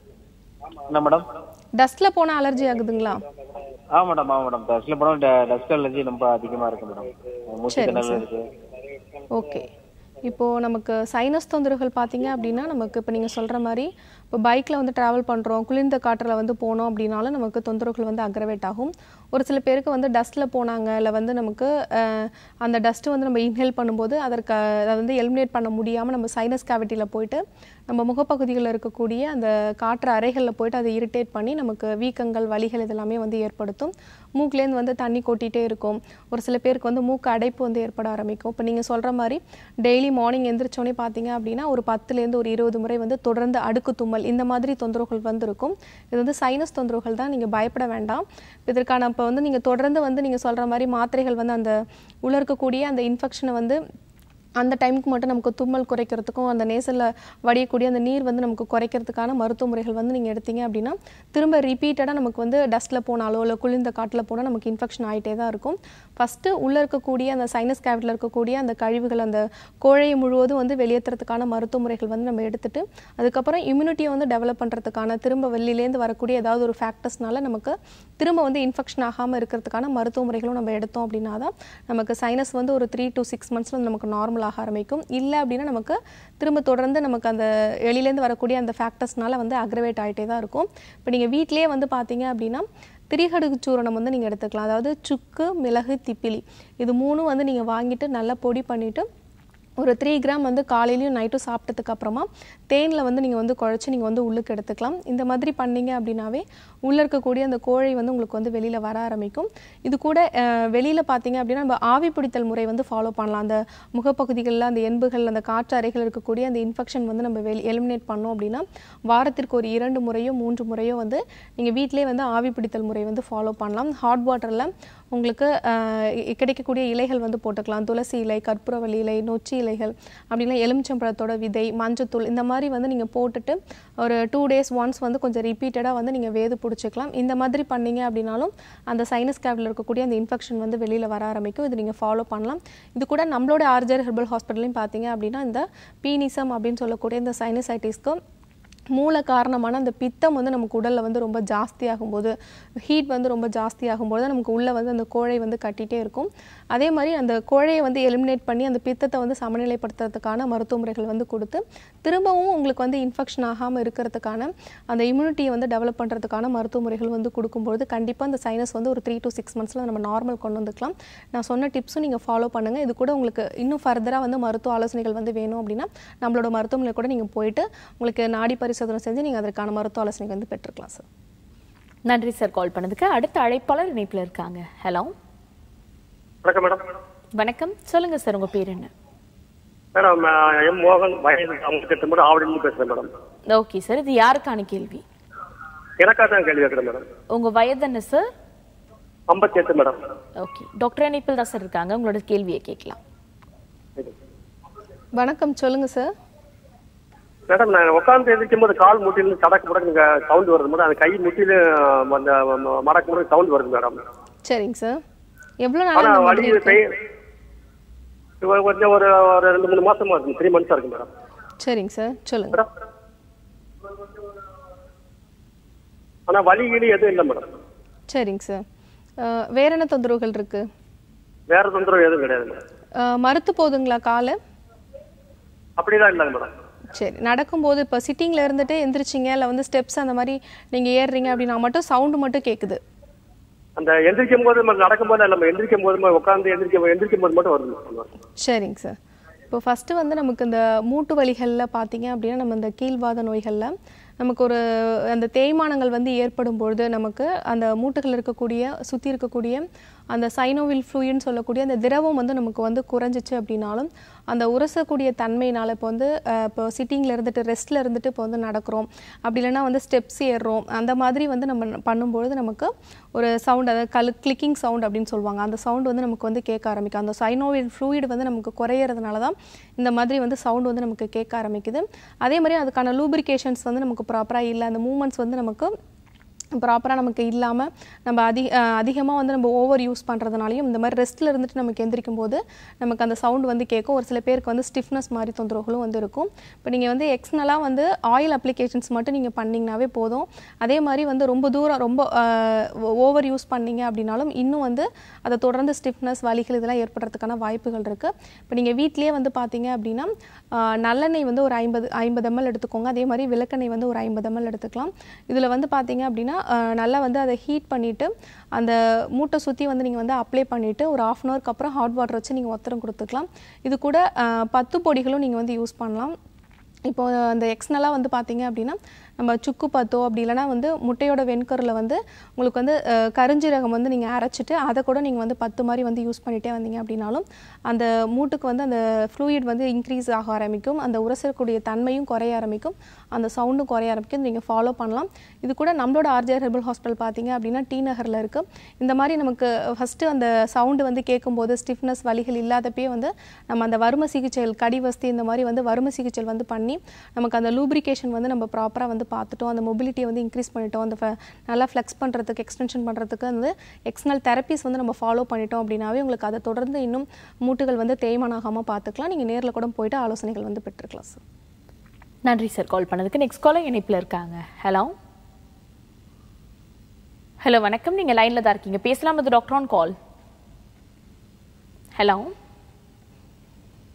என்ன மேடம் டஸ்ட்டில் போனால் அலர்ஜி ஆகுதுங்களா ஆ மேடம் ஆமா மேடம் டஸ்ட்ல போனால் டஸ்ட் அலர்ஜி ரொம்ப அதிகமா இருக்கு மேடம் மூச்சு திணறல் இருக்கு ஓகே இப்போது நமக்கு சைனஸ் தொந்தரவுகள் பார்த்தீங்க அப்படின்னா நமக்கு இப்போ நீங்கள் சொல்கிற மாதிரி இப்போ பைக்கில் வந்து ட்ராவல் பண்ணுறோம் குளிர்ந்த காற்றில் வந்து போனோம் அப்படின்னாலும் நமக்கு தொந்தரவுகள் வந்து அக்ரவேட் ஆகும் ஒரு சில பேருக்கு வந்து டஸ்ட்டில் போனாங்க இல்லை வந்து நமக்கு அஹ், அந்த டஸ்ட்டு வந்து நம்ம இன்ஹேல் பண்ணும்போது அதற்கு அதை வந்து எலிமினேட் பண்ண முடியாமல் நம்ம சைனஸ் கேவிட்டியில் போயிட்டு நம்ம முகப்பகுதிகளில் இருக்கக்கூடிய அந்த காற்று அறைகளில் போயிட்டு அதை இரிட்டேட் பண்ணி நமக்கு வீக்கங்கள் வலிகள் இதெல்லாமே வந்து ஏற்படுத்தும் மூக்குலேருந்து வந்து தண்ணி கொட்டிகிட்டே இருக்கும் ஒரு சில பேருக்கு வந்து மூக்கு அடைப்பு வந்து ஏற்பட ஆரம்பிக்கும் இப்போ நீங்கள் சொல்கிற மாதிரி டெய்லி மார்னிங் எந்திரிச்சோடனே பார்த்தீங்க அப்படின்னா ஒரு பத்துலேருந்து ஒரு இருபது முறை வந்து தொடர்ந்து அடுக்கு தும்மல் இந்த மாதிரி தொந்தரவுகள் வந்து இருக்கும் இது வந்து சைனஸ் தொந்தரவுகள் தான் நீங்கள் பயப்பட வேண்டாம் இதற்கான இப்போ வந்து நீங்கள் தொடர்ந்து வந்து நீங்கள் சொல்கிற மாதிரி மாத்திரைகள் வந்து அந்த உள்ள இருக்கக்கூடிய அந்த இன்ஃபெக்ஷனை வந்து அந்த டைமுக்கு மட்டும் நமக்கு தும்மல் குறைக்கிறதுக்கும் அந்த நேசலில் வடியக்கூடிய அந்த நீர் வந்து நமக்கு குறைக்கிறதுக்கான மருத்துவ முறைகள் வந்து நீங்கள் எடுத்தீங்க அப்படின்னா திரும்ப ரிப்பீட்டடாக நமக்கு வந்து டஸ்ட்டில் போனாலோ இல்லை குளிர்ந்த காட்டில் போனால் நமக்கு இன்ஃபெக்ஷன் ஆகிட்டே தான் இருக்கும் ஃபஸ்ட்டு உள்ளே இருக்கக்கூடிய அந்த சைனஸ் கேவிட்டில் இருக்கக்கூடிய அந்த கழிவுகள் அந்த கோழையை முழுவதும் வந்து வெளியேற்றுறதுக்கான மருத்துவ முறைகள் வந்து நம்ம எடுத்துட்டு அதுக்கப்புறம் இம்யூனிட்டியை வந்து டெவலப் பண்ணுறதுக்கான திரும்ப வெளியிலேருந்து வரக்கூடிய ஏதாவது ஒரு ஃபேக்டர்ஸ்னால நமக்கு திரும்ப வந்து இன்ஃபெக்ஷன் ஆகாமல் இருக்கிறதுக்கான மருத்துவ முறைகளும் நம்ம எடுத்தோம் அப்படின்னா தான் நமக்கு சைனஸ் வந்து ஒரு த்ரீ டு சிக்ஸ் மந்த்ஸில் வந்து நமக்கு நார்மல் ஆக ஆரம்பிக்கும் இல்லை அப்படின்னா நமக்கு திரும்ப தொடர்ந்து நமக்கு அந்த வெளியிலேருந்து வரக்கூடிய அந்த ஃபேக்டர்ஸ்னால வந்து அக்ரவேட் ஆகிட்டே தான் இருக்கும் இப்போ நீங்கள் வீட்டிலேயே வந்து பார்த்தீங்க அப்படின்னா திரிகடுகு சூரணம் வந்து நீங்கள் எடுத்துக்கலாம் அதாவது சுக்கு மிளகு திப்பிலி இது மூணும் வந்து நீங்கள் வாங்கிட்டு நல்லா பொடி பண்ணிவிட்டு ஒரு த்ரீ கிராம் வந்து காலையிலையும் நைட்டும் சாப்பிட்டதுக்கு அப்புறமா தேனில் வந்து நீங்கள் வந்து குழச்சி நீங்கள் வந்து உள்ளுக்கு எடுத்துக்கலாம் இந்த மாதிரி பண்ணீங்க அப்படின்னாவே உள்ளே இருக்கக்கூடிய அந்த கோழை வந்து உங்களுக்கு வந்து வெளியில் வர ஆரம்பிக்கும் இது கூட வெளியில் பார்த்தீங்க அப்படின்னா நம்ம ஆவி பிடித்தல் முறை வந்து ஃபாலோ பண்ணலாம் அந்த முகப்பகுதிகளில் அந்த எண்புகள் அந்த காற்று அறைகள் இருக்கக்கூடிய அந்த இன்ஃபெக்ஷன் வந்து நம்ம வெளி எலிமினேட் பண்ணோம் அப்படின்னா வாரத்திற்கு ஒரு இரண்டு முறையோ மூன்று முறையோ வந்து நீங்கள் வீட்டிலே வந்து ஆவி பிடித்தல் முறை வந்து ஃபாலோ பண்ணலாம் ஹாட் வாட்டரில் உங்களுக்கு அஹ், இ- கிடைக்கக்கூடிய இலைகள் வந்து போட்டுக்கலாம் துளசி இலை கற்பூரவள்ளி இலை நொச்சி இலைகள் அப்படின்னா எலுமிச்சம்பழத்தோட விதை மஞ்சத்தூள் இந்த மாதிரி வந்து நீங்கள் போட்டுட்டு ஒரு டூ டேஸ் ஒன்ஸ் வந்து கொஞ்சம் ரிப்பீட்டடாக வந்து நீங்கள் வேது பிடிச்சிக்கலாம் இந்த மாதிரி பண்ணீங்க அப்படின்னாலும் அந்த சைனஸ் கேவில் இருக்கக்கூடிய அந்த இன்ஃபெக்ஷன் வந்து வெளியில் வர ஆரம்பிக்கும் இது நீங்கள் ஃபாலோ பண்ணலாம் இது கூட நம்மளோட ஆர்ஜர் ஹெர்பல் ஹாஸ்பிட்டலையும் பார்த்தீங்க அப்படின்னா இந்த பீனிசம் அப்படின்னு சொல்லக்கூடிய இந்த சைனசைட்டிஸ்க்கு மூல காரணமான அந்த பித்தம் வந்து நமக்கு உடலில் வந்து ரொம்ப ஜாஸ்தியாகும்போது ஹீட் வந்து ரொம்ப ஜாஸ்தியாகும்போது நமக்கு உள்ளே வந்து அந்த கோழை வந்து கட்டிகிட்டே இருக்கும் அதே மாதிரி அந்த கோழையை வந்து எலிமினேட் பண்ணி அந்த பித்தத்தை வந்து சமநிலைப்படுத்துறதுக்கான மருத்துவ முறைகள் வந்து கொடுத்து திரும்பவும் உங்களுக்கு வந்து இன்ஃபெக்ஷன் ஆகாமல் இருக்கிறதுக்கான அந்த இம்யூனிட்டியை வந்து டெவலப் பண்ணுறதுக்கான மருத்துவ முறைகள் வந்து கொடுக்கும்போது கண்டிப்பாக அந்த சைனஸ் வந்து ஒரு த்ரீ to சிக்ஸ் மந்த்ஸில் நம்ம நார்மல் கொண்டு வந்துக்கலாம் நான் சொன்ன டிப்ஸும் நீங்கள் ஃபாலோ பண்ணுங்கள் இது கூட உங்களுக்கு இன்னும் ஃபர்தராக வந்து மருத்துவ ஆலோசனைகள் வந்து வேணும் அப்படின்னா நம்மளோட மருத்துவமனை கூட நீங்கள் போயிட்டு உங்களுக்கு நாடி பரிசோதனை செஞ்சு நீங்கள் அதற்கான மருத்துவ ஆலோசனை வந்து பெற்றுக்கலாம் சார் நன்றி சார் கால் பண்ணதுக்கு அடுத்த அழைப்பாளர் இணைப்பில் இருக்காங்க ஹலோ வணக்கம் மேடம் வணக்கம் சொல்லுங்க சார் உங்க பேர் என்ன மேடம் அஹ், எம் மோகன் வயது ஐம்பத்தி எட்டு மேடம் ஆவடிலிருந்து பேசுறேன் மேடம் ஓகே சார் இது யாருக்கான கேள்வி எனக்காக தான் கேள்வி கேட்குறேன் மேடம் உங்க வயது என்ன சார் ஐம்பத்தி எட்டு மேடம் ஓகே டாக்டர் இணைப்பில் தான் சார் இருக்காங்க உங்களோட கேள்வியை கேட்கலாம் வணக்கம் சொல்லுங்கள் சார் மேடம் நான் உட்காந்து எந்திரிக்கும் போது கால் முட்டில சடக்கு முடக்கு சவுண்ட் வருது மேடம் அந்த கை முட்டில அந்த மடக்கு முடக்கு சவுண்ட் வருது மேடம் சரிங்க சார் எவ்வளோ ஆனா நாள் இந்த வலி மாதிரி இருக்கு பெயின் இது கொஞ்சம் ஒரு ஒரு ரெண்டு மூணு மாசமா இருக்கு த்ரீ மந்த்ஸா இருக்கு மேடம் சரிங்க சார் சொல்லுங்கள் மேடம் ஆனா வலி கீழி எதுவும் இல்லை மேடம் சரிங்க சார் அஹ், வேற என்ன தொந்தரவுகள் இருக்குது வேற தொந்தரவு எதுவும் கிடையாது மேடம் மறுத்து போகுதுங்களா காலை அப்படிலாம் இல்லைங்க மேடம் சரி நடக்கும்போது இப்போ சிட்டிங்கில் இருந்துட்டு எந்திரிச்சிங்க இல்லை வந்து ஸ்டெப்ஸ் அந்த மாதிரி நீங்கள் ஏறுறீங்க அப்படின்னா மட்டும் சவுண்டு மட்டும் கேட்குது அந்த எந்திரிக்கும் போது நம்ம நடக்கும் போது நம்ம எந்திரிக்கும் போது உட்காந்து எந்திரிக்கும் எந்திரிக்கும் போது மட்டும் வருது சரிங்க சார் இப்போ ஃபஸ்ட்டு வந்து நமக்கு இந்த மூட்டு வலிகளில் பார்த்தீங்க அப்படின்னா நம்ம இந்த கீழ்வாத நோய்களில் நமக்கு ஒரு அந்த தேய்மானங்கள் வந்து ஏற்படும் பொழுது நமக்கு அந்த மூட்டுகள் இருக்கக்கூடிய சுற்றி இருக்கக்கூடிய அந்த சைனோவில் ஃப்ளூயின்னு சொல்லக்கூடிய அந்த திரவம் வந்து நமக்கு வந்து குறைஞ்சிச்சு அப்படின்னாலும் அந்த உரசக்கூடிய தன்மையினால் இப்போ வந்து அஹ், இப்போ சிட்டிங்கில் இருந்துட்டு ரெஸ்ட்டில் இருந்துட்டு இப்போ வந்து நடக்கிறோம் அப்படி இல்லைன்னா வந்து ஸ்டெப்ஸ் ஏறுறோம் அந்த மாதிரி வந்து நம்ம பண்ணும்பொழுது நமக்கு ஒரு சவுண்ட் அதாவது கல் கிளிக்கிங் சவுண்ட் அப்படின்னு சொல்லுவாங்க அந்த சவுண்ட் வந்து நமக்கு வந்து கேட்க ஆரம்பிக்கும் அந்த சைனோவில் ஃப்ளூயிட் வந்து நமக்கு குறையிறதுனால தான் இந்த மாதிரி வந்து சவுண்ட் வந்து நமக்கு கேட்க ஆரம்பிக்குது அதே மாதிரி அதுக்கான லூப்ரிகேஷன்ஸ் வந்து நமக்கு ப்ராப்பராக இல்லை அந்த மூமெண்ட்ஸ் வந்து நமக்கு ப்ராப்பராக நமக்கு இல்லாமல் நம்ம அதிக அதிகமாக வந்து நம்ம ஓவர் யூஸ் பண்ணுறதுனாலையும் இந்த மாதிரி ரெஸ்ட்டில் இருந்துட்டு நமக்கு எந்திரிக்கும் போது நமக்கு அந்த சவுண்ட் வந்து கேட்கும் ஒரு சில பேருக்கு வந்து ஸ்டிஃப்னஸ் மாதிரி தொந்தரவுகளும் வந்து இருக்கும் இப்போ நீங்கள் வந்து எக்ஸ்னலாக வந்து ஆயில் அப்ளிகேஷன்ஸ் மட்டும் நீங்கள் பண்ணிங்கனாவே போதும் அதே மாதிரி வந்து ரொம்ப தூரம் ரொம்ப ஓவர் யூஸ் பண்ணீங்க அப்படின்னாலும் இன்னும் வந்து அதை தொடர்ந்து ஸ்டிஃப்னஸ் வலிகள் இதெல்லாம் ஏற்படுறதுக்கான வாய்ப்புகள் இருக்குது இப்போ நீங்கள் வீட்டிலேயே வந்து பார்த்தீங்க அப்படின்னா ஆஹ், நல்லெண்ணெய் வந்து ஒரு ஐம்பது ஐம்பது ml எடுத்துக்கோங்க அதே மாதிரி விளக்கெண்ணெய் வந்து ஒரு ஐம்பது ml எடுத்துக்கலாம் இதில் வந்து பார்த்தீங்க அப்படின்னா ஆஹ், நல்லா வந்து அதை ஹீட் பண்ணிவிட்டு அந்த மூட்டை சுற்றி வந்து நீங்கள் வந்து அப்ளை பண்ணிவிட்டு ஒரு ஆஃப் அன் ஹவருக்கு அப்புறம் ஹாட் வாட்டர் வச்சு நீங்கள் ஒத்தரம் கொடுத்துக்கலாம் இது கூட ஆஹ், பத்து பொடிகளும் நீங்கள் வந்து யூஸ் பண்ணலாம் இப்போ அந்த எக்ஸ்னலாக வந்து பார்த்தீங்க அப்படின்னா நம்ம சுக்கு பத்தோ அப்படி இல்லைன்னா வந்து முட்டையோட வெண்கரில் வந்து உங்களுக்கு வந்து அஹ், கருஞ்சீரகம் வந்து நீங்கள் அரைச்சிட்டு அதை கூட நீங்கள் வந்து பத்து மாதிரி வந்து யூஸ் பண்ணிகிட்டே வந்தீங்க அப்படின்னாலும் அந்த மூட்டுக்கு வந்து அந்த ஃப்ளூயிட் வந்து இன்க்ரீஸ் ஆக ஆரம்பிக்கும் அந்த உரசக்கூடிய தன்மையும் குறைய ஆரம்பிக்கும் அந்த சவுண்டும் குறைய ஆரம்பிக்கும் நீங்கள் ஃபாலோ பண்ணலாம் இது கூட நம்மளோட ஆர்ஜிஆர் ஹெர்பல் ஹாஸ்பிட்டல் பார்த்தீங்க அப்படின்னா டி நகரில் இருக்குது இந்த மாதிரி நமக்கு ஃபஸ்ட்டு அந்த சவுண்டு வந்து கேட்கும்போது ஸ்டிஃப்னஸ் வலிகள் இல்லாதப்பயே வந்து நம்ம அந்த வரும சிகிச்சைகள் கடிவஸ்தி இந்த மாதிரி வந்து வரும சிகிச்சை வந்து பண்ணி நமக்கு அந்த லூப்ரிகேஷன் வந்து நம்ம ப்ராப்பராக வந்து பார்த்துட்டோம் அந்த மொபிலிட்டியை வந்து இன்க்ரீஸ் பண்ணிட்டோம் அந்த ஃப- நல்லா ஃப்ளெக்ஸ் பண்ணுறதுக்கு எக்ஸ்டென்ஷன் பண்ணுறதுக்கு வந்து எக்ஸ்டர்னல் தெரப்பிஸ் வந்து நம்ம ஃபாலோ பண்ணிட்டோம் அப்படின்னாவே உங்களுக்கு அதை தொடர்ந்து இன்னும் மூட்டுகள் வந்து தேய்மானாகாமல் பார்த்துக்கலாம் நீங்கள் நேரில் கூட போயிட்டு ஆலோசனைகள் வந்து பெற்றுக்கலாம் சார் நன்றி சார் கால் பண்ணதுக்கு நெக்ஸ்ட் காலர் இணைப்பில் இருக்காங்க ஹலோ ஹலோ வணக்கம் நீங்க லைன்ல தான் இருக்கீங்க பேசலாம் இது doctor on call hello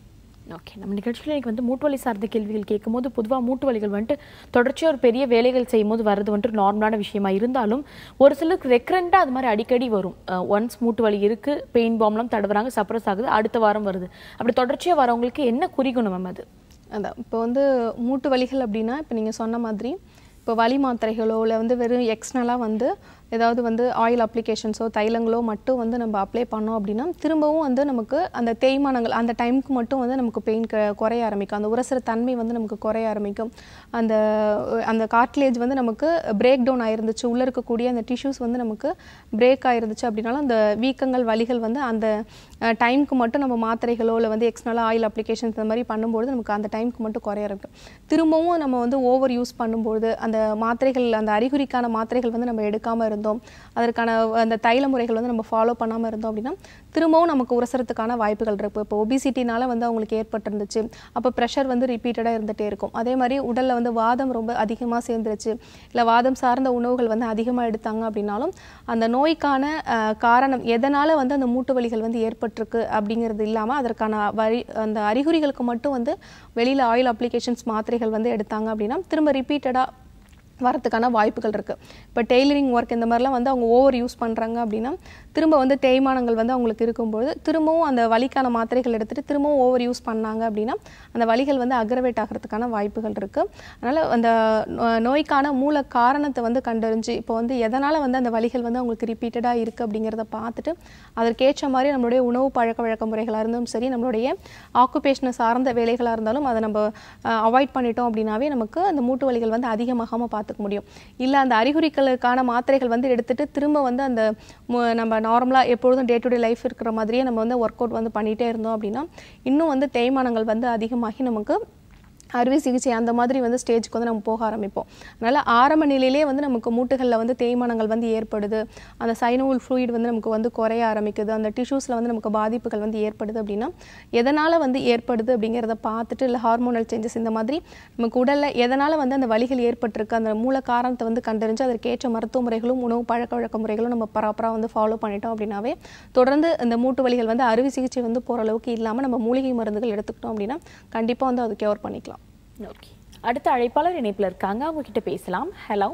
okay நம்ம நிகழ்ச்சியில் எனக்கு வந்து மூட்டு வலி சார்ந்த கேள்விகள் கேட்கும்போது பொதுவாக மூட்டு வலிகள் வந்துட்டு தொடர்ச்சியாக ஒரு பெரிய வேலைகள் செய்யும்போது வர்றது வந்துட்டு நார்மலான விஷயமா இருந்தாலும் ஒரு சிலருக்கு ரெக்கரண்டாக அது மாதிரி அடிக்கடி வரும் ஒன்ஸ் மூட்டு வலி இருக்கு பெயின் பாம்லாம் தடவுறாங்க சப்ரஸ் ஆகுது அடுத்த வாரம் வருது அப்படி தொடர்ச்சியாக வரவங்களுக்கு என்ன குறிக்கணும் மேம் அது அதான் இப்போ வந்து மூட்டு வலிகள் அப்படின்னா இப்போ நீங்கள் சொன்ன மாதிரி இப்போ வலி மாத்திரைகளோ இல்லை வந்து வெறும் எக்ஸ்னலாக வந்து ஏதாவது வந்து ஆயில் அப்ளிகேஷன்ஸோ தைலங்களோ மட்டும் வந்து நம்ம அப்ளை பண்ணோம் அப்படின்னா திரும்பவும் வந்து நமக்கு அந்த தேய்மானங்கள் அந்த டைமுக்கு மட்டும் வந்து நமக்கு பெயின் குறைய ஆரம்பிக்கும் அந்த உரசுற தன்மை வந்து நமக்கு குறைய ஆரம்பிக்கும் அந்த அந்த கார்ட்லேஜ் வந்து நமக்கு பிரேக் டவுன் ஆயிருந்துச்சு உள்ளே இருக்கக்கூடிய அந்த டிஷ்யூஸ் வந்து நமக்கு பிரேக் ஆயிருந்துச்சு அப்படின்னாலும் அந்த வீக்கங்கள் வலிகள் வந்து அந்த டைமுக்கு மட்டும் நம்ம மாத்திரைகளோ இல்லை வந்து எக்ஸ்னலாக ஆயில் அப்ளிகேஷன்ஸ் இந்த மாதிரி பண்ணும்போது நமக்கு அந்த டைமுக்கு மட்டும் குறைய இருக்கும் திரும்பவும் நம்ம வந்து ஓவர் யூஸ் பண்ணும்போது அந்த மாத்திரைகள் அந்த அறிகுறிக்கான மாத்திரைகள் வந்து நம்ம எடுக்காமல் இருந்தோம் அதற்கான அந்த தைல முறைகள் வந்து நம்ம ஃபாலோ பண்ணாமல் இருந்தோம் அப்படின்னா திரும்பவும் நமக்கு உரசறதுக்கான வாய்ப்புகள் இருக்குது இப்போ ஒபிசிட்டினால வந்து அவங்களுக்கு ஏற்பட்டிருந்துச்சு அப்போ ப்ரெஷர் வந்து ரிப்பீட்டடாக இருந்துகிட்டே இருக்கும் அதே மாதிரி உடலில் வந்து வாதம் ரொம்ப அதிகமாக சேர்ந்துருச்சு இல்லை வாதம் சார்ந்த உணவுகள் வந்து அதிகமாக எடுத்தாங்க அப்படின்னாலும் அந்த நோய்க்கான அஹ், காரணம் எதனால் வந்து அந்த மூட்டு வலிகள் வந்து ஏற்பட்டிருக்கு அப்படிங்கிறது இல்லாமல் அதற்கான வரி அந்த அறிகுறிகளுக்கு மட்டும் வந்து வெளியில் ஆயில் அப்ளிகேஷன்ஸ் மாத்திரைகள் வந்து எடுத்தாங்க அப்படின்னா திரும்ப ரிப்பீட்டடாக வரதுக்கான வாய்ப்புகள் இருக்குது இப்போ டெய்லரிங் ஒர்க் இந்த மாதிரிலாம் வந்து அவங்க ஓவர் யூஸ் பண்ணுறாங்க அப்படின்னா திரும்ப வந்து தேய்மானங்கள் வந்து அவங்களுக்கு இருக்கும்போது திரும்பவும் அந்த வலிக்கான மாத்திரைகள் எடுத்துகிட்டு திரும்பவும் ஓவர் யூஸ் பண்ணாங்க அப்படின்னா அந்த வலிகள் வந்து அக்ரவேட் ஆகிறதுக்கான வாய்ப்புகள் இருக்குது அதனால் அந்த நோ- நோய்க்கான மூல காரணத்தை வந்து கண்டறிஞ்சு இப்போ வந்து எதனால் வந்து அந்த வலிகள் வந்து அவங்களுக்கு ரிப்பீட்டடாக இருக்குது அப்படிங்கிறத பார்த்துட்டு அதற்கேற்ற மாதிரி நம்மளுடைய உணவு பழக்க வழக்க முறைகளாக இருந்தும் சரி நம்மளுடைய ஆக்குபேஷனை சார்ந்த வேலைகளாக இருந்தாலும் அதை நம்ம அவாய்ட் பண்ணிட்டோம் அப்படின்னாவே நமக்கு அந்த மூட்டு வலிகள் வந்து அதிகமாகாமல் பார்த்துக்க முடியும் இல்லை அந்த அறிகுறிகளுக்கான மாத்திரைகள் வந்து எடுத்துட்டு திரும்ப வந்து அந்த மு- நம்ம நார்மலாக எப்பொழுதும் டே டு டே லைஃப் இருக்கிற மாதிரியே நம்ம வந்து ஒர்க் அவுட் வந்து பண்ணிகிட்டே இருந்தோம் அப்படின்னா இன்னும் வந்து தேய்மானங்கள் வந்து அதிகமாகி நமக்கு அறுவை சிகிச்சை அந்த மாதிரி வந்து ஸ்டேஜ்க்கு வந்து நம்ம போக ஆரம்பிப்போம் அதனால் ஆரம்ப நிலையிலே வந்து நமக்கு மூட்டுகளில் வந்து தேய்மானங்கள் வந்து ஏற்படுது அந்த சைனோல் ஃப்ளூயிட் வந்து நமக்கு வந்து குறைய ஆரம்பிக்குது அந்த டிஷ்யூஸில் வந்து நமக்கு பாதிப்புகள் வந்து ஏற்படுது அப்படின்னா எதனால் வந்து ஏற்படுது அப்படிங்கிறத பார்த்துட்டு இல்லை ஹார்மோனல் சேஞ்சஸ் இந்த மாதிரி நமக்கு உடலில் எதனால் வந்து அந்த வலிகள் ஏற்பட்டிருக்கு அந்த மூல காரணத்தை வந்து கண்டறிஞ்சு அதற்கேற்ற மருத்துவ முறைகளும் உணவு பழக்க வழக்க முறைகளும் நம்ம ப்ராப்பராக வந்து ஃபாலோ பண்ணிட்டோம் அப்படின்னாவே தொடர்ந்து இந்த மூட்டு வலிகள் வந்து அறுவை சிகிச்சை வந்து போகிற அளவுக்கு இல்லாமல் நம்ம மூலிகை மருந்துகள் எடுத்துக்கிட்டோம் அப்படின்னா கண்டிப்பாக வந்து அது கியூர் பண்ணிக்கலாம் ஓகே அடுத்த அழைப்பாளர் இணைப்பில் இருக்காங்க அவங்க கிட்ட பேசலாம் ஹலோ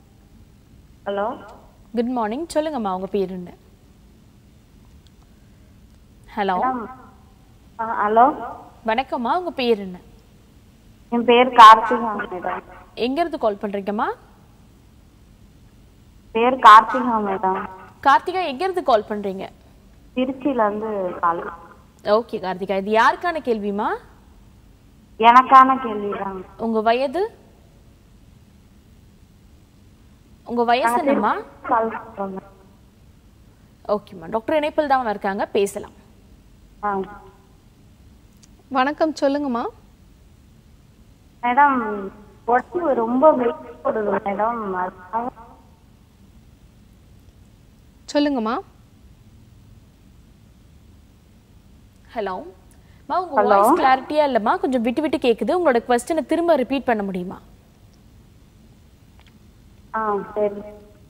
ஹலோ குட் மார்னிங் சொல்லுங்கம்மா உங்க பேர் என்ன ஹலோ ஹலோ வணக்கம்மா உங்க பேர் என்ன என் பேர் கார்த்திகா மேடம் எங்க இருந்து கால் பண்றீங்கம்மா பேர் கார்த்திகா மேடம் கார்த்திகா எங்க இருந்து கால் பண்றீங்க திருச்சியில இருந்து கால் ஓகே கார்த்திகா இது யாருக்கான கேள்விமா எனக்கான கேள்விதான் உங்க வயது உங்க வயசு என்னம்மா கால் பண்றோம் ஓகேம்மா டாக்டர் இணைப்பில் தான் இருக்காங்க பேசலாம் ஆ வணக்கம் சொல்லுங்கம்மா மேடம் உடம்பு ரொம்ப வெயிட் போடுது மேடம் அதனால சொல்லுங்கம்மா ஹலோ மா உங்க வாய்ஸ் கிளாரிட்டியா இல்லம்மா கொஞ்சம் விட்டு விட்டு கேக்குது உங்களோட கொஸ்டினை திரும்ப ரிப்பீட் பண்ண முடியுமா ஆ சரி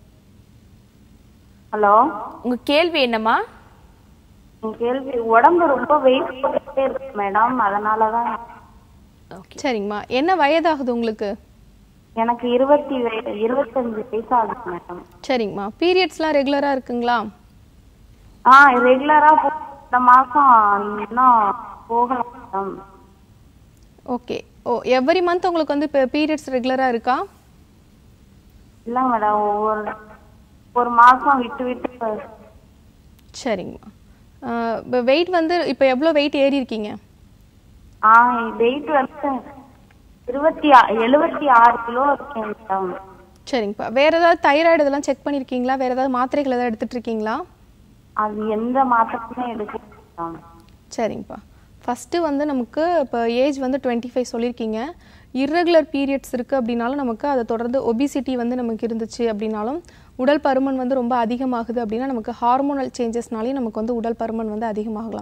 ஹலோ உங்க கேள்வி என்னம்மா என் கேள்வி உடம்பு ரொம்ப வெயிட் போட்டுட்டே இருக்கு மேடம் அதனாலதான் சரிங்கம்மா என்ன வயதாகுது உங்களுக்கு எனக்கு இருபத்தி வே- இருபத்தஞ்சு வயசு ஆகுது மேடம் சரிங்கம்மா பீரியட்ஸ்லாம் ரெகுலராக இருக்குங்களா ஆ ரெகுலரா இந்த மாசம் இன்னும் போகல madam okay oh every month உங்களுக்கு வந்து இப்போ பீரியட்ஸ் ரெகுலராக இருக்கா இல்ல மேடம் ஒவ்வொரு ஒரு மாசம் விட்டு விட்டு சரிங்கம்மா இப்போ வெயிட் வந்து இப்போ எவ்வளோ வெயிட் ஏறி இருக்கீங்க ஆ வெயிட் வந்து இருபத்தி ஆ- எழுபத்தி ஆறு கிலோ இருக்கேன் மேடம் சரிங்கப்பா வேற ஏதாவது தைராய்டு இதெல்லாம் செக் பண்ணியிருக்கீங்களா வேற ஏதாவது மாத்திரைகள் ஏதாவது எடுத்துட்டு இருக்கீங்களா அது எந்த மாசத்துமே எடுக்க மேடம் சரிங்கப்பா ஃபஸ்ட்டு வந்து நமக்கு இப்போ ஏஜ் வந்து டுவெண்ட்டி ஃபைவ் சொல்லியிருக்கீங்க இர்ரெகுலர் பீரியட்ஸ் இருக்குது அப்படின்னாலும் நமக்கு அதை தொடர்ந்து ஒபிசிட்டி வந்து நமக்கு இருந்துச்சு அப்படின்னாலும் உடல் பருமன் வந்து ரொம்ப அதிகமாகுது அப்படின்னா நமக்கு ஹார்மோனல் சேஞ்சஸ்னாலேயும் நமக்கு வந்து உடல் பருமன் வந்து அதிகமாகலாம்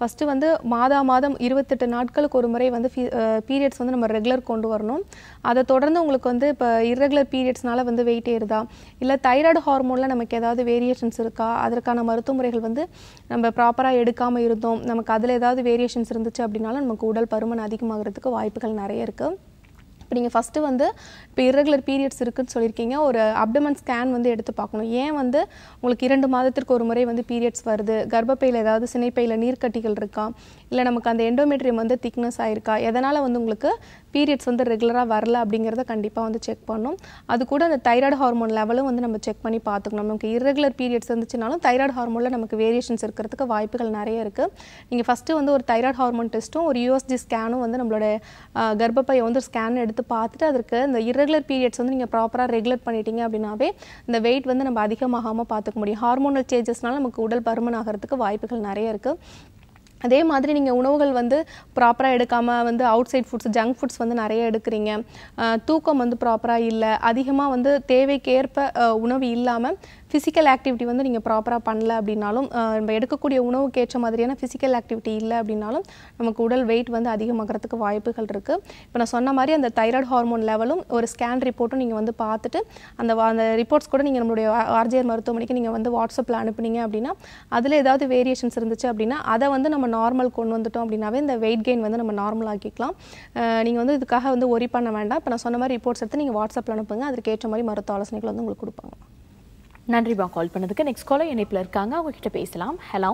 ஃபஸ்ட்டு வந்து மாதா மாதம் இருபத்தெட்டு நாட்களுக்கு ஒரு முறை வந்து பீரியட்ஸ் வந்து நம்ம ரெகுலர் கொண்டு வரணும் அதை தொடர்ந்து உங்களுக்கு வந்து இப்போ irregular பீரியட்ஸ்னால வந்து வெயிட் ஏறுதா இல்லை தைராய்டு ஹார்மோனில் நமக்கு ஏதாவது வேரியேஷன்ஸ் இருக்கா அதற்கான மருத்துவ முறைகள் வந்து நம்ம ப்ராப்பராக எடுக்காமல் இருந்தோம் நமக்கு அதில் ஏதாவது வேரியேஷன்ஸ் இருந்துச்சு அப்படின்னாலும் நமக்கு உடல் பருமன் அதிகமாகிறதுக்கு வாய்ப்புகள் நிறைய இருக்குது இப்போ நீங்கள் ஃபஸ்ட்டு வந்து இப்போ irregular பீரியட்ஸ் இருக்குன்னு சொல்லியிருக்கீங்க ஒரு அப்டமன் ஸ்கேன் வந்து எடுத்து பார்க்கணும் ஏன் வந்து உங்களுக்கு இரண்டு மாதத்திற்கு ஒரு முறை வந்து பீரியட்ஸ் வருது கர்ப்பப்பையில் ஏதாவது சினைப்பையில் நீர்க்கட்டிகள் இருக்கா இல்லை நமக்கு அந்த எண்டோமெட்ரியம் வந்து திக்னஸ் ஆயிருக்கா எதனால் வந்து உங்களுக்கு பீரியட்ஸ் வந்து ரெகுலராக வரல அப்படிங்கிறத கண்டிப்பாக வந்து செக் பண்ணணும் அது கூட அந்த தைராய்டு ஹார்மோன் லெவலும் வந்து நம்ம செக் பண்ணி பார்த்துக்கணும் நமக்கு irregular பீரியட்ஸ் இருந்துச்சுனாலும் தைராய்டு ஹார்மோனில் நமக்கு வேரியேஷன்ஸ் இருக்கிறதுக்கு வாய்ப்புகள் நிறைய இருக்குது நீங்கள் ஃபஸ்ட்டு வந்து ஒரு தைராய்டு ஹார்மோன் டெஸ்ட்டும் ஒரு யூஎஸ்ஜி ஸ்கேனும் வந்து நம்மளோட ஆஹ், கர்ப்பப்பையை வந்து ஸ்கேன் எடுத்து பார்த்துட்டு அதற்கு இந்த irregular பீரியட்ஸ் வந்து நீங்கள் ப்ராப்பராக ரெகுலேட் பண்ணிட்டீங்க அப்படின்னாவே இந்த வெயிட் வந்து நம்ம அதிகமாகாமல் பார்த்துக்க முடியும் ஹார்மோனல் சேஞ்சஸ்னால நமக்கு உடல் பருமன் ஆகிறதுக்கு வாய்ப்புகள் நிறைய இருக்குது அதே மாதிரி நீங்கள் உணவுகள் வந்து ப்ராப்பராக எடுக்காமல் வந்து outside foods junk foods வந்து நிறைய எடுக்கிறீங்க ஆஹ் தூக்கம் வந்து ப்ராப்பராக இல்லை அதிகமாக வந்து தேவைக்கேற்ப ஆஹ் உணவு இல்லாமல் ஃபிசிக்கல் ஆக்டிவிட்டி வந்து நீங்கள் ப்ராப்பராக பண்ணல அப்படின்னாலும் ஆஹ் நம்ம எடுக்கக்கூடிய உணவுக்கு ஏற்ற மாதிரியான ஃபிசிக்கல் ஆக்டிவிட்டி இல்லை அப்படின்னாலும் நமக்கு உடல் வெயிட் வந்து அதிகமாகிறதுக்கு வாய்ப்புகள் இருக்குது இப்போ நான் சொன்ன மாதிரி அந்த தைராய்டு ஹார்மோன் லெவலும் ஒரு ஸ்கேன் ரிப்போர்ட்டும் நீங்கள் வந்து பார்த்துட்டு அந்த வா- அந்த ரிப்போர்ட்ஸ் கூட நீங்கள் நம்மளுடைய ஆர்ஜிஆர் மருத்துவமனைக்கு நீங்கள் வந்து வாட்ஸ்அப்பில் அனுப்புனீங்க அப்படின்னா அதில் ஏதாவது வேரியேஷன்ஸ் இருந்துச்சு அப்படின்னா அதை வந்து நம்ம நார்மல் கொண்டு வந்துட்டோம் அப்படின்னாவே இந்த வெயிட் கெயின் வந்து நம்ம நார்மல் ஆக்கிக்கலாம் நீங்கள் வந்து இதுக்காக வந்து ஒரி பண்ண வேண்டாம் இப்போ நான் சொன்ன மாதிரி ரிப்போர்ட்ஸ் எடுத்து நீங்கள் வாட்ஸ்அப்பில் அனுப்புங்க அதற்கு ஏற்ற மாதிரி மருத்துவ ஆலோசனைகள் வந்து உங்களுக்கு கொடுப்பாங்க நன்றிமா கால் பண்ணதுக்கு நெக்ஸ்ட் காலர் இணைப்பில் இருக்காங்க அவங்க கிட்ட பேசலாம் ஹலோ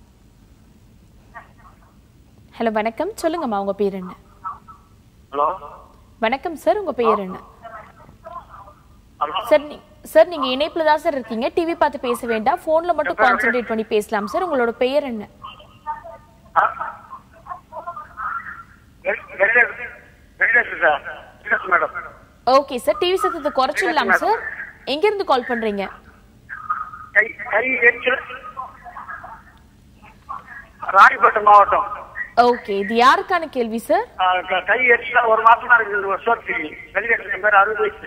ஹலோ வணக்கம் சொல்லுங்கம்மா உங்க பேர் என்ன ஹலோ வணக்கம் சார் உங்க பேர் என்ன சார் நீ சார் நீங்க இணைப்புல தான் சார் இருக்கீங்க டிவி பார்த்து பேச வேண்டாம் போன்ல மட்டும் கான்சென்ட்ரேட் பண்ணி பேசலாம் சார் உங்களோட பெயர் என்ன மேடம் ஓகே சார் டிவி சத்தத்தை குறைச்சிடலாம் சார் எங்க இருந்து கால் பண்றீங்க கை கை எரிச்சல் ராணிப்பேட்டை மாவட்டம் ஓகே இது யாருக்கான கேள்வி சார் ஆ, க- கை எரிச்சலா ஒரு மாசமா இருக்குது ஒரு சோர்த்தி வெளியிட்டு பேர் அறுபது வயசு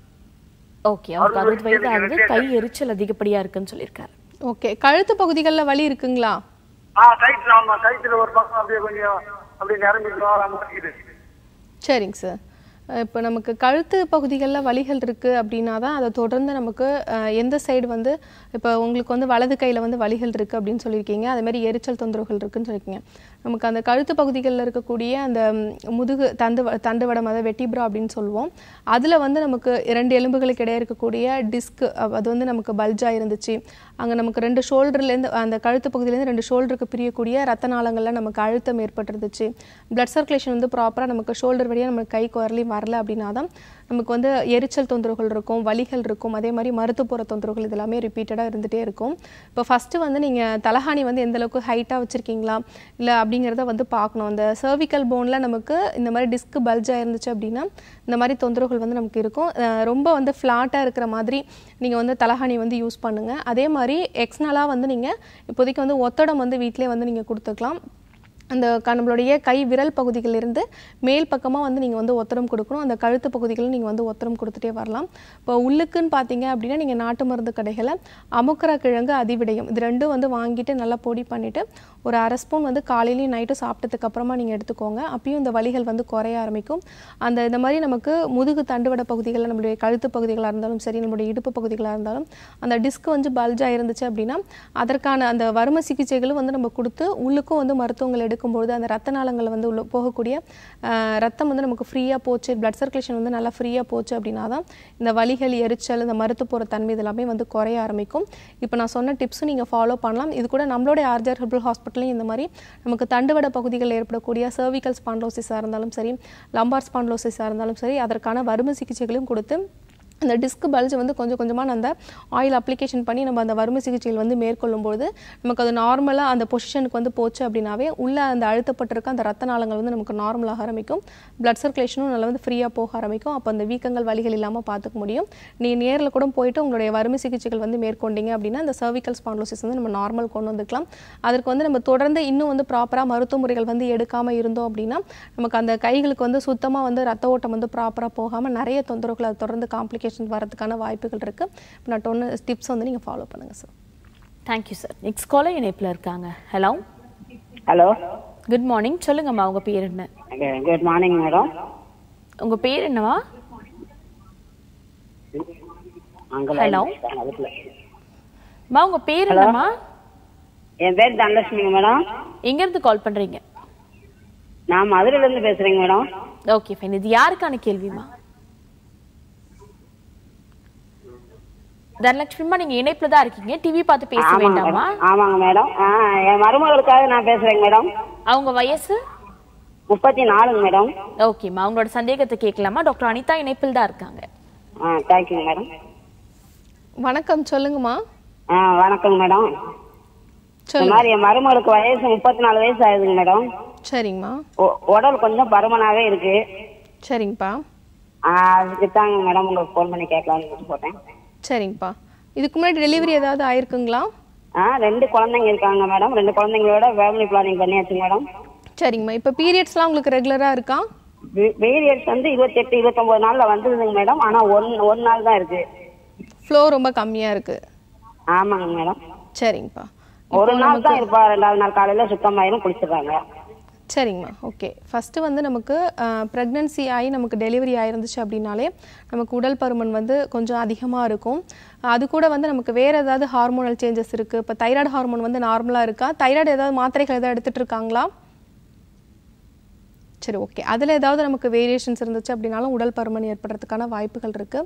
ஓகே அவருக்கு அறுபது வயது ஆகுது கை எரிச்சல் அதிகப்படியா இருக்குன்னு சொல்லியிருக்காரு ஓகே கழுத்து பகுதிகளில் வலி இருக்குங்களா ஆ கைத்துல ஆமா கைத்துல ஒரு பக்கம் அப்படியே கொஞ்சம் அப்படியே நிரம்பிக்கிறோம் இருக்குது சரிங்க சார் இப்போ நமக்கு கழுத்து பகுதிகளில் வலிகள் இருக்குது அப்படின்னா தான் அதை தொடர்ந்து நமக்கு அஹ், எந்த சைடு வந்து இப்போ உங்களுக்கு வந்து வலது கையில் வந்து வலிகள் இருக்குது அப்படின்னு சொல்லியிருக்கீங்க அதே மாதிரி எரிச்சல் தொந்தரவுகள் இருக்குன்னு சொல்லியிருக்கீங்க நமக்கு அந்த கழுத்து பகுதிகளில் இருக்கக்கூடிய அந்த ம், முதுகு தண்டு வ- தண்டுவடம் அதை வெட்டிப்ரா அப்படின்னு சொல்லுவோம் அதில் வந்து நமக்கு இரண்டு எலும்புகளுக்கு இடையே இருக்கக்கூடிய டிஸ்க் அது வந்து நமக்கு பல்ஜாக இருந்துச்சு அங்கே நமக்கு ரெண்டு ஷோல்டர்லேருந்து அந்த கழுத்து பகுதியிலேருந்து ரெண்டு ஷோல்டருக்கு பிரியக்கூடிய ரத்த நாளங்களில் நமக்கு அழுத்தம் ஏற்பட்டிருந்துச்சு பிளட் சர்க்குலேஷன் வந்து ப்ராப்பராக நமக்கு ஷோல்டர் வழியாக நமக்கு கை குரலையும் வரல அப்படின்னா தான் நமக்கு வந்து எரிச்சல் தொந்தரவுகள் இருக்கும் வலிகள் இருக்கும் அதே மாதிரி மருத்துவ போகிற தொந்தரவுகள் இது எல்லாமே ரிப்பீட்டடாக இருந்துகிட்டே இருக்கும் இப்போ ஃபஸ்ட்டு வந்து நீங்கள் தலகாணி வந்து எந்த அளவுக்கு ஹைட்டாக வச்சுருக்கீங்களா இல்லை அப்படிங்கிறத வந்து பார்க்கணும் அந்த சர்விக்கல் போனில் நமக்கு இந்த மாதிரி டிஸ்க் பல்ஜாக இருந்துச்சு அப்படின்னா இந்த மாதிரி தொந்தரவுகள் வந்து நமக்கு இருக்கும் அஹ் ரொம்ப வந்து ஃப்ளாட்டாக இருக்கிற மாதிரி நீங்கள் வந்து தலகாணி வந்து யூஸ் பண்ணுங்கள் அதே மாதிரி எக்ஸ்னலாக வந்து நீங்கள் இப்போதைக்கு வந்து ஒத்தடம் வந்து வீட்டிலே வந்து நீங்கள் கொடுத்துக்கலாம் அந்த க- நம்மளுடைய கை விரல் பகுதிகளிலிருந்து மேல் பக்கமாக வந்து நீங்கள் வந்து ஒத்தடம் கொடுக்கணும் அந்த கழுத்து பகுதிகளில் நீங்கள் வந்து ஒத்தடம் கொடுத்துட்டே வரலாம் இப்போ உள்ளுக்குன்னு பார்த்தீங்க அப்படின்னா நீங்கள் நாட்டு மருந்து கடைகளை அமுக்கரா கிழங்கு அதிவிடயம் இது ரெண்டும் வந்து வாங்கிட்டு நல்லா பொடி பண்ணிவிட்டு ஒரு அரை ஸ்பூன் வந்து காலையிலையும் நைட்டும் சாப்பிட்டதுக்கு அப்புறமா நீங்கள் எடுத்துக்கோங்க அப்பயும் இந்த வலிகள் வந்து குறைய ஆரம்பிக்கும் அந்த இந்த மாதிரி நமக்கு முதுகு தண்டுவட பகுதிகளில் நம்மளுடைய கழுத்து பகுதிகளாக இருந்தாலும் சரி நம்மளுடைய இடுப்பு பகுதிகளாக இருந்தாலும் அந்த டிஸ்க் வந்து பல்ஜாக இருந்துச்சு அப்படின்னா அதற்கான அந்த வறுமை சிகிச்சைகளும் வந்து நம்ம கொடுத்து உள்ளுக்கும் வந்து மருத்துவங்கள் எடுக்கும்பொழுது அந்த ரத்த நாளங்கள் வந்து உள்ள போகக்கூடிய ஆஹ், ரத்தம் வந்து நமக்கு ஃப்ரீயாக போச்சு பிளட் சர்க்குலேஷன் வந்து நல்லா ஃப்ரீயாக போச்சு அப்படின்னா தான் இந்த வலிகள் எரிச்சல் இந்த மருத்துவ போகிற தன்மை இதெல்லாமே வந்து குறைய ஆரம்பிக்கும் இப்போ நான் சொன்ன டிப்ஸும் நீங்கள் ஃபாலோ பண்ணலாம் இது கூட நம்மளுடைய ஆர்ஜர் ஹெர்பல் ஹாஸ்பிட்டலையும் இந்த மாதிரி நமக்கு தண்டுவட பகுதிகளில் ஏற்படக்கூடிய சர்விக்கல் ஸ்பாண்டோசிஸாக இருந்தாலும் சரி லம்பார் ஸ்பாண்டோசிஸாக இருந்தாலும் சரி அதற்கான வறுமை சிகிச்சைகளையும் கொடுத்து அந்த டிஸ்க் பல்ஜ் வந்து கொஞ்சம் கொஞ்சமாக அந்த ஆயில் அப்ளிகேஷன் பண்ணி நம்ம அந்த வறுமை சிகிச்சைகள் வந்து மேற்கொள்ளும்போது நமக்கு அது நார்மலாக அந்த பொசிஷனுக்கு வந்து போச்சு அப்படின்னாவே உள்ள அந்த அழுத்தப்பட்டிருக்க அந்த ரத்த நாளங்கள் வந்து நமக்கு நார்மலாக ஆரம்பிக்கும் பிளட் சர்க்குலேஷனும் நல்லா வந்து ஃப்ரீயாக போக ஆரம்பிக்கும் அப்போ அந்த வீக்கங்கள் வலிகள் இல்லாமல் பார்த்துக்க முடியும் நீ நேரில் கூட போயிட்டு உங்களுடைய வறுமை சிகிச்சைகள் வந்து மேற்கொண்டீங்க அப்படின்னா அந்த சர்விக்கல் ஸ்பாண்டோசிஸ் வந்து நம்ம நார்மல் கொண்டு வந்துக்கலாம் அதற்கு வந்து நம்ம தொடர்ந்து இன்னும் வந்து ப்ராப்பராக மருத்துவ முறைகள் வந்து எடுக்காமல் இருந்தோம் அப்படின்னா நமக்கு அந்த கைகளுக்கு வந்து சுத்தமாக வந்து ரத்த ஓட்டம் வந்து ப்ராப்பராக போகாமல் நிறைய தொந்தரவுகள் அது தொடர்ந்து காம்ப்ளிகேஷன் வரதுக்கான வாய்ப்புகள் இருக்குது இப்போ நான் டொன்னு டிப்ஸ் வந்து நீங்கள் ஃபாலோ பண்ணுங்கள் sir thank you sir next caller இணைப்பில் இருக்காங்க ஹலோ ஹலோ குட் மார்னிங் சொல்லுங்கம்மா உங்க பேர் என்ன குட் மார்னிங் மேடம் உங்க பேர் என்னவா அங்கே Hello. அதுக்குள்ள மா உங்க பேர் Hello. என்னம்மா என் பேர் தனலட்சுமிங்க மேடம் எங்க இருந்து கால் பண்றீங்க நான் மதுரையில இருந்து பேசுறேங்க மேடம் ஓகே ஃபைன் இது யாருக்கான கேள்விமா தனலட்சுமிமா நீங்க இணைப்புல தான் இருக்கீங்க டிவி பார்த்து பேச ஆமாங்க வேண்டாமா மேடம். ஆமாங்க மேடம் ஆ, என் மருமகளுக்காக நான் பேசுறேங்க மேடம் அவங்க வயசு முப்பத்தி நாலுங்க மேடம் ஓகேம்மா அவங்களோட சந்தேகத்தை கேட்கலாமா டாக்டர் அனிதா இணைப்பில் தான் இருக்காங்க ஆ தேங்க்யூங்க மேடம் வணக்கம் சொல்லுங்கம்மா ஆ வணக்கங்க மேடம் இந்த மாதிரி என் மருமகளுக்கு வயசு முப்பத்தி நாலு வயசு ஆகுதுங்க மேடம் சரிங்கம்மா உ- உடல் கொஞ்சம் பருமனாவே இருக்கு சரிங்கப்பா ஆ, அதுக்கு தாங்க மேடம் உங்களுக்கு ஃபோன் பண்ணி கேட்கலாம்னு போட்டேன் சரிங்கப்பா இதுக்கு முன்னாடி டெலிவரி ஏதாவது ஆயிருக்குங்களா ஆ ரெண்டு குழந்தைங்க இருக்காங்க மேடம் ரெண்டு குழந்தைங்களோட ஃபேமிலி பிளானிங் பண்ணியாச்சு மேடம் சரிங்கம்மா இப்போ பீரியட்ஸ்லாம் உங்களுக்கு ரெகுலராக இருக்கா பீரியட்ஸ் வந்து இருபத்தெட்டு இருபத்தொன்பது நாள்ல வந்ததுங்க மேடம் ஆனா ஒன் ஒரு நாள் தான் இருக்கு ஃப்ளோ ரொம்ப கம்மியாக இருக்கு ஆமாங்க மேடம் சரிங்கப்பா ஒரு நாள் தான் இருப்பா ரெண்டாவது நாள் காலையில சுத்தமாயிரும் குளிச்சிடுறாங்க சரிங்கம்மா ஓகே ஃபஸ்ட்டு வந்து நமக்கு ப்ரெக்னன்சி ஆகி நமக்கு டெலிவரி ஆயிருந்துச்சு அப்படின்னாலே நமக்கு உடல் பருமன் வந்து கொஞ்சம் அதிகமாக இருக்கும் அது கூட வந்து நமக்கு வேறு ஏதாவது ஹார்மோனல் சேஞ்சஸ் இருக்குது இப்போ தைராய்டு ஹார்மோன் வந்து நார்மலாக இருக்கா தைராய்டு ஏதாவது மாத்திரைகள் ஏதாவது எடுத்துகிட்டு இருக்காங்களா சரி ஓகே அதில் ஏதாவது நமக்கு வேரியேஷன்ஸ் இருந்துச்சு அப்படின்னாலும் உடல் பருமன் ஏற்படுறதுக்கான வாய்ப்புகள் இருக்குது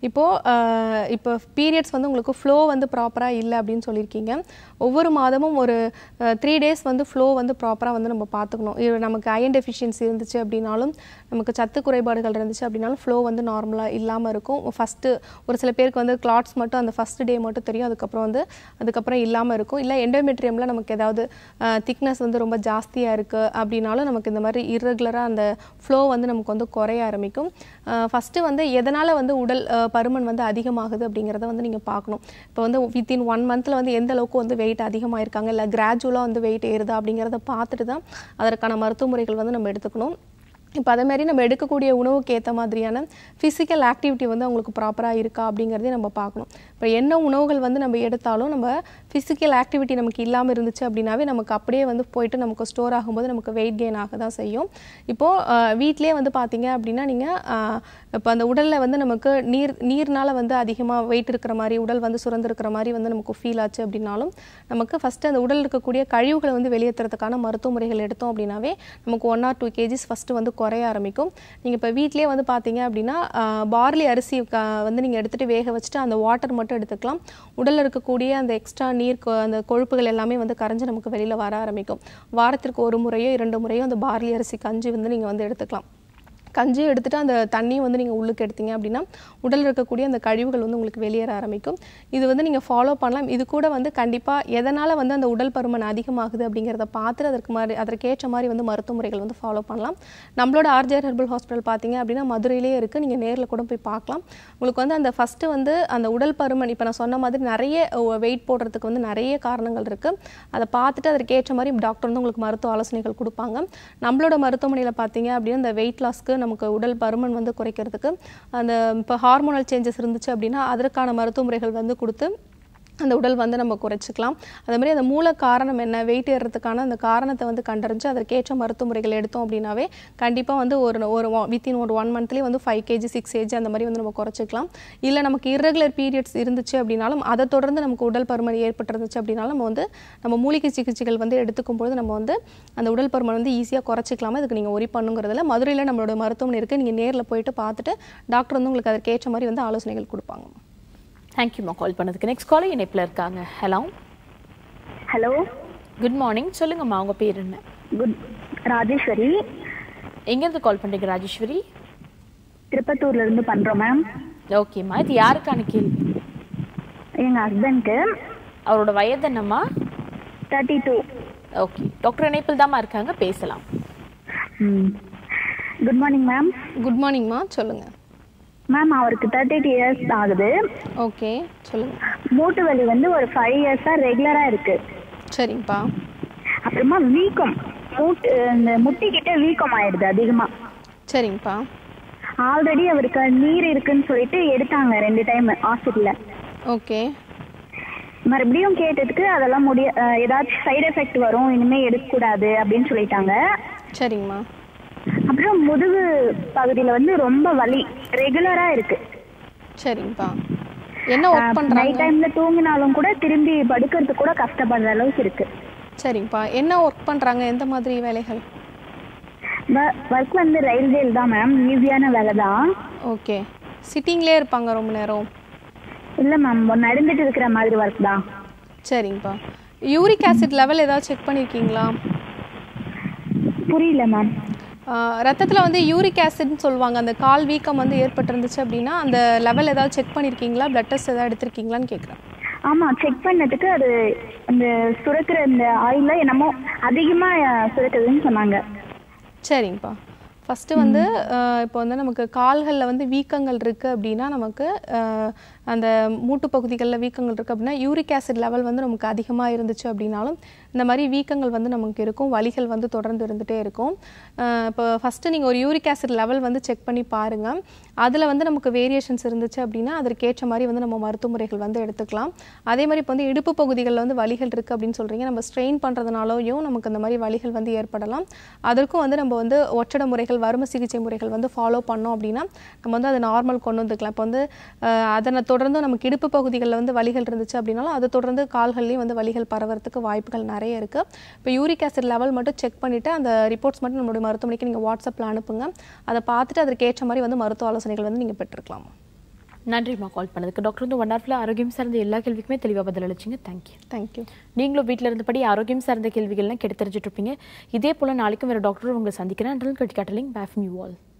இப்போது இப்போ பீரியட்ஸ் வந்து உங்களுக்கு ஃப்ளோ வந்து ப்ராப்பராக இல்லை அப்படின்னு சொல்லியிருக்கீங்க ஒவ்வொரு மாதமும் ஒரு த்ரீ டேஸ் வந்து ஃப்ளோ வந்து ப்ராப்பராக வந்து நம்ம பார்த்துக்கணும் இது நமக்கு அயன் டெஃபிஷியன்சி இருந்துச்சு அப்படின்னாலும் நமக்கு சத்து குறைபாடுகள் இருந்துச்சு அப்படின்னாலும் ஃப்ளோ வந்து நார்மலாக இல்லாமல் இருக்கும் ஃபஸ்ட்டு ஒரு சில பேருக்கு வந்து கிளாட்ஸ் மட்டும் அந்த ஃபஸ்ட் டே மட்டும் தெரியும் அதுக்கப்புறம் வந்து அதுக்கப்புறம் இல்லாமல் இருக்கும் இல்லை எண்டோமெட்ரியமில் நமக்கு ஏதாவது திக்னஸ் வந்து ரொம்ப ஜாஸ்தியாக இருக்குது அப்படின்னாலும் நமக்கு இந்த மாதிரி இர்ரெகுலராக அந்த ஃப்ளோ வந்து நமக்கு வந்து குறைய ஆரம்பிக்கும் ஃபஸ்ட்டு வந்து எதனால் வந்து உடல் அஹ், பருமன் வந்து அதிகமாகுது அப்படிங்கிறத வந்து நீங்கள் பார்க்கணும் இப்போ வந்து வித்தின் ஒன் மந்தில் வந்து எந்த அளவுக்கு வந்து வெயிட் அதிகமாயிருக்காங்க இல்லை கிராஜுவலாக வந்து வெயிட் ஏறுதா அப்படிங்கிறத பார்த்துட்டு தான் அதற்கான மருத்துவ முறைகள் வந்து நம்ம எடுத்துக்கணும் இப்போ அதே மாதிரி நம்ம எடுக்கக்கூடிய உணவுக்கு ஏற்ற மாதிரியான ஃபிசிக்கல் ஆக்டிவிட்டி வந்து அவங்களுக்கு ப்ராப்பராக இருக்கா அப்படிங்கிறதையும் நம்ம பார்க்கணும் இப்போ என்ன உணவுகள் வந்து நம்ம எடுத்தாலும் நம்ம ஃபிசிக்கல் ஆக்டிவிட்டி நமக்கு இல்லாமல் இருந்துச்சு அப்படின்னாவே நமக்கு அப்படியே வந்து போயிட்டு நமக்கு ஸ்டோர் ஆகும்போது நமக்கு வெயிட் கெயின் ஆக தான் செய்யும் இப்போது வீட்டிலே வந்து பார்த்தீங்க அப்படின்னா நீங்கள் இப்போ அந்த உடலில் வந்து நமக்கு நீர் நீர்னால வந்து அதிகமாக வெயிட் இருக்கிற மாதிரி உடல் வந்து சுரந்திருக்கிற மாதிரி வந்து நமக்கு ஃபீல் ஆச்சு அப்படின்னாலும் நமக்கு ஃபஸ்ட்டு அந்த உடல் இருக்கக்கூடிய கழிவுகளை வந்து வெளியேற்றுறதுக்கான மருத்துவ முறைகள் எடுத்தோம் அப்படின்னாவே நமக்கு one or two KGs first வந்து குறைய ஆரம்பிக்கும் நீங்கள் இப்போ வீட்டிலே வந்து பார்த்தீங்க அப்படின்னா பார்லி அரிசி க- வந்து நீங்கள் எடுத்துகிட்டு வேக வச்சுட்டு அந்த வாட்டர் மட்டும் எடுத்துக்கலாம் உடலில் இருக்கக்கூடிய அந்த எக்ஸ்ட்ரா நீர் கொ- அந்த கொழுப்புகள் எல்லாமே வந்து கரைஞ்சு நமக்கு வெளியில் வர ஆரம்பிக்கும் வாரத்திற்கு ஒரு முறையோ இரண்டு முறையோ அந்த பார்லி அரிசி கஞ்சி வந்து நீங்கள் வந்து எடுத்துக்கலாம் கஞ்சியை எடுத்துட்டு அந்த தண்ணியும் வந்து நீங்கள் உள்ளுக்கு எடுத்தீங்க அப்படின்னா உடலில் இருக்கக்கூடிய அந்த கழிவுகள் வந்து உங்களுக்கு வெளியேற ஆரம்பிக்கும் இது வந்து நீங்கள் ஃபாலோ பண்ணலாம் இது கூட வந்து கண்டிப்பாக எதனால் வந்து அந்த உடல் பருமன் அதிகமாகுது அப்படிங்கிறத பார்த்துட்டு அதற்கு மாதிரி அதற்கேற்ற மாதிரி வந்து மருத்துவ முறைகள் வந்து ஃபாலோ பண்ணலாம் நம்மளோட ஆர்ஜிஆர் ஹெர்பல் ஹாஸ்பிட்டல் பார்த்தீங்க அப்படின்னா மதுரையிலே இருக்குது நீங்கள் நேரில் கூட போய் பார்க்கலாம் உங்களுக்கு வந்து அந்த ஃபஸ்ட்டு வந்து அந்த உடல் பருமன் இப்போ நான் சொன்ன மாதிரி நிறைய வெயிட் போடுறதுக்கு வந்து நிறைய காரணங்கள் இருக்குது அதை பார்த்துட்டு அதற்கேற்ற மாதிரி டாக்டர் வந்து உங்களுக்கு மருத்துவ ஆலோசனைகள் கொடுப்பாங்க நம்மளோட மருத்துவமனையில் பார்த்தீங்க அப்படின்னா இந்த வெயிட் லாஸ்க்கு நமக்கு உடல் பருமன் வந்து குறைக்கிறதுக்கு அந்த இப்போ ஹார்மோனல் சேஞ்சஸ் இருந்துச்சு அப்படின்னா அதற்கான மருத்துவ முறைகள் வந்து கொடுத்து அந்த உடல் வந்து நம்ம குறைச்சிக்கலாம் அதே மாதிரி அந்த மூல காரணம் என்ன வெயிட் ஏறுறதுக்கான அந்த காரணத்தை வந்து கண்டறிஞ்சு அதற்கேற்ற மருத்துவ முறைகள் எடுத்தோம் அப்படின்னாவே கண்டிப்பாக வந்து ஒரு ஒரு வித்தின் ஒரு ஒன் மந்த்லேயே வந்து ஃபைவ் கேஜி சிக்ஸ் கேஜி அந்த மாதிரி வந்து நம்ம குறைச்சிக்கலாம் இல்லை நமக்கு irregular பீரியட்ஸ் இருந்துச்சு அப்படின்னாலும் அதை தொடர்ந்து நமக்கு உடல் பருமன் ஏற்பட்டிருந்துச்சு அப்படின்னாலும் நம்ம வந்து நம்ம மூலிகை சிகிச்சைகள் வந்து எடுத்துக்கும் பொழுது நம்ம வந்து அந்த உடல் பருமன் வந்து ஈஸியாக குறைச்சிக்கலாமா இதுக்கு நீங்கள் ஒரி பண்ணுங்கிறதுல மதுரையில் நம்மளோட மருத்துவமனை இருக்குது நீங்கள் நேரில் போயிட்டு பார்த்துட்டு டாக்டர் வந்து உங்களுக்கு அதற்கேற்ற மாதிரி வந்து ஆலோசனைகள் கொடுப்பாங்க தேங்க்யூம்மா கால் பண்ணதுக்கு நெக்ஸ்ட் காலர் இணைப்பில் இருக்காங்க ஹலோ ஹலோ குட் மார்னிங் சொல்லுங்கம்மா உங்க பேர் என்ன குட் ராஜேஸ்வரி எங்கேருந்து கால் பண்ணுறீங்க ராஜேஸ்வரி திருப்பத்தூர்ல இருந்து பண்றோம் மேம் ஓகேம்மா இது யாருக்கான கேள்வி எங்க ஹஸ்பண்ட்க்கு அவரோட வயது என்னம்மா தேர்ட்டி டூ ஓகே டாக்டர் இணைப்பில் தாம்மா இருக்காங்க பேசலாம் குட் மார்னிங் மேம் குட் மார்னிங்மா சொல்லுங்க மேம் அவருக்கு தேர்ட்டி எயிட் இயர்ஸ் ஆகுது ஓகே சொல்லுங்க மூட்டு வலி வந்து ஒரு ஃபைவ் இயர்ஸா ரெகுலரா இருக்கு சரிங்கப்பா அப்புறமா வீக்கம் மூட்டு இந்த முட்டிக்கிட்ட வீக்கம் ஆயிடுது அதிகமா சரிங்கப்பா ஆல்ரெடி அவருக்கு நீர் இருக்குன்னு சொல்லிட்டு எடுத்தாங்க ரெண்டு டைம் ஹாஸ்பிட்டல்ல ஓகே மறுபடியும் கேட்டதுக்கு அதெல்லாம் முடிய அஹ், ஏதாச்சும் சைடு எஃபெக்ட் வரும் இனிமே எடுக்கக்கூடாது அப்படின்னு சொல்லிட்டாங்க சரிங்கம்மா அப்புறம் முதுகு பகுதியில வந்து ரொம்ப வலி ரெகுலரா இருக்கு சரிங்கப்பா என்ன ஒர்க் பண்றாங்க நைட் டைம்ல தூங்கினாலும் கூட திரும்பி படுக்கிறதுக்கு கூட கஷ்டப்படுற அளவுக்கு இருக்கு சரிங்கப்பா என்ன ஒர்க் பண்றாங்க எந்த மாதிரி வேலைகள் ஒர்க் வந்து ரயில்வேல் தான் மேம் ஈஸியான வேலை தான் ஓகே சிட்டிங்லேயே இருப்பாங்க ரொம்ப நேரம் இல்ல மேம் நடந்துட்டு இருக்கிற மாதிரி ஒர்க் தான் சரிங்கப்பா யூரிக் ஆசிட் லெவல் ஏதாவது செக் பண்ணியிருக்கீங்களா புரியல மேம் ரத்தத்தில் வந்து யூரிக் ஆசிட்னு சொல்லுவாங்க அந்த கால் வீக்கம் வந்து ஏற்பட்டிருந்துச்சு அப்படின்னா அந்த லெவல் ஏதாவது செக் பண்ணியிருக்கீங்களா பிளட் டெஸ்ட் ஏதாவது எடுத்திருக்கீங்களான்னு கேட்குறேன் ஆமா செக் பண்ணதுக்கு அது அந்த சுரக்கிற இந்த ஆயில என்னமோ அதிகமா அஹ், சுரக்குதுன்னு சொன்னாங்க சரிங்கப்பா ஃபஸ்ட்டு வந்து அஹ், இப்போ வந்து நமக்கு கால்களில் வந்து வீக்கங்கள் இருக்குது அப்படின்னா நமக்கு அஹ், அந்த மூட்டு பகுதிகளில் வீக்கங்கள் இருக்குது அப்படின்னா யூரிக் ஆசிட் லெவல் வந்து நமக்கு அதிகமாக இருந்துச்சு அப்படின்னாலும் இந்த மாதிரி வீக்கங்கள் வந்து நமக்கு இருக்கும் வலிகள் வந்து தொடர்ந்து இருந்துகிட்டே இருக்கும் அஹ், இப்போ ஃபஸ்ட்டு நீங்கள் ஒரு யூரிக் ஆசிட் லெவல் வந்து செக் பண்ணி பாருங்கள் அதில் வந்து நமக்கு வேரியேஷன்ஸ் இருந்துச்சு அப்படின்னா அதற்கேற்ற மாதிரி வந்து நம்ம மருத்துவ முறைகள் வந்து எடுத்துக்கலாம் அதே மாதிரி இப்போ வந்து இடுப்பு பகுதிகளில் வந்து வலிகள் இருக்குது அப்படின்னு சொல்கிறீங்க நம்ம ஸ்ட்ரெயின் பண்ணுறதுனாலயும் நமக்கு அந்த மாதிரி வலிகள் வந்து ஏற்படலாம் அதற்கும் வந்து நம்ம வந்து ஒற்றட முறைகள் வரும சிகிச்சை முறைகள் வந்து ஃபாலோ பண்ணோம் அப்படின்னா நம்ம வந்து அதை நார்மல் கொண்டு வந்துக்கலாம் இப்போ வந்து அஹ், அதனை தொடர்ந்து நமக்கு இடுப்பு பகுதிகளில் வந்து வலிகள் இருந்துச்சு அப்படின்னாலும் அதை தொடர்ந்து கால்கள்லேயும் வந்து வலிகள் பரவறதுக்கு வாய்ப்புகள் நிறைய இருக்குது இப்போ யூரிக் ஆசிட் லெவல் மட்டும் செக் பண்ணிவிட்டு அந்த ரிப்போர்ட்ஸ் மட்டும் நம்மளுடைய மருத்துவமனைக்கு நீங்கள் வாட்ஸ்அப்பில் அனுப்புங்க அதை பார்த்துட்டு அதற்கேற்ற மாதிரி வந்து மருத்துவ ஆலோசனைகள் வந்து நீங்கள் பெற்றுக்கலாம் நன்றிம்மா கால் பண்ணதுக்கு டாக்டர் வந்து ஒன் ஹவர்ல ஆரோக்கியம் சார்ந்த எல்லா கேள்விக்குமே தெளிவாக பதில் அளிச்சிங்க தேங்க்யூ தேங்க்யூ நீங்களும் வீட்டில் இருந்தபடி ஆரோக்கியம் சார்ந்த கேள்விகள்லாம் கெடுத்து தெரிஞ்சுட்டு இருப்பீங்க இதே போல நாளைக்கும் வேறு டாக்டர் உங்களை சந்திக்கிறேன் அண்டல் கட்டி காட்டலிங் பேஃப் யூ ஆல்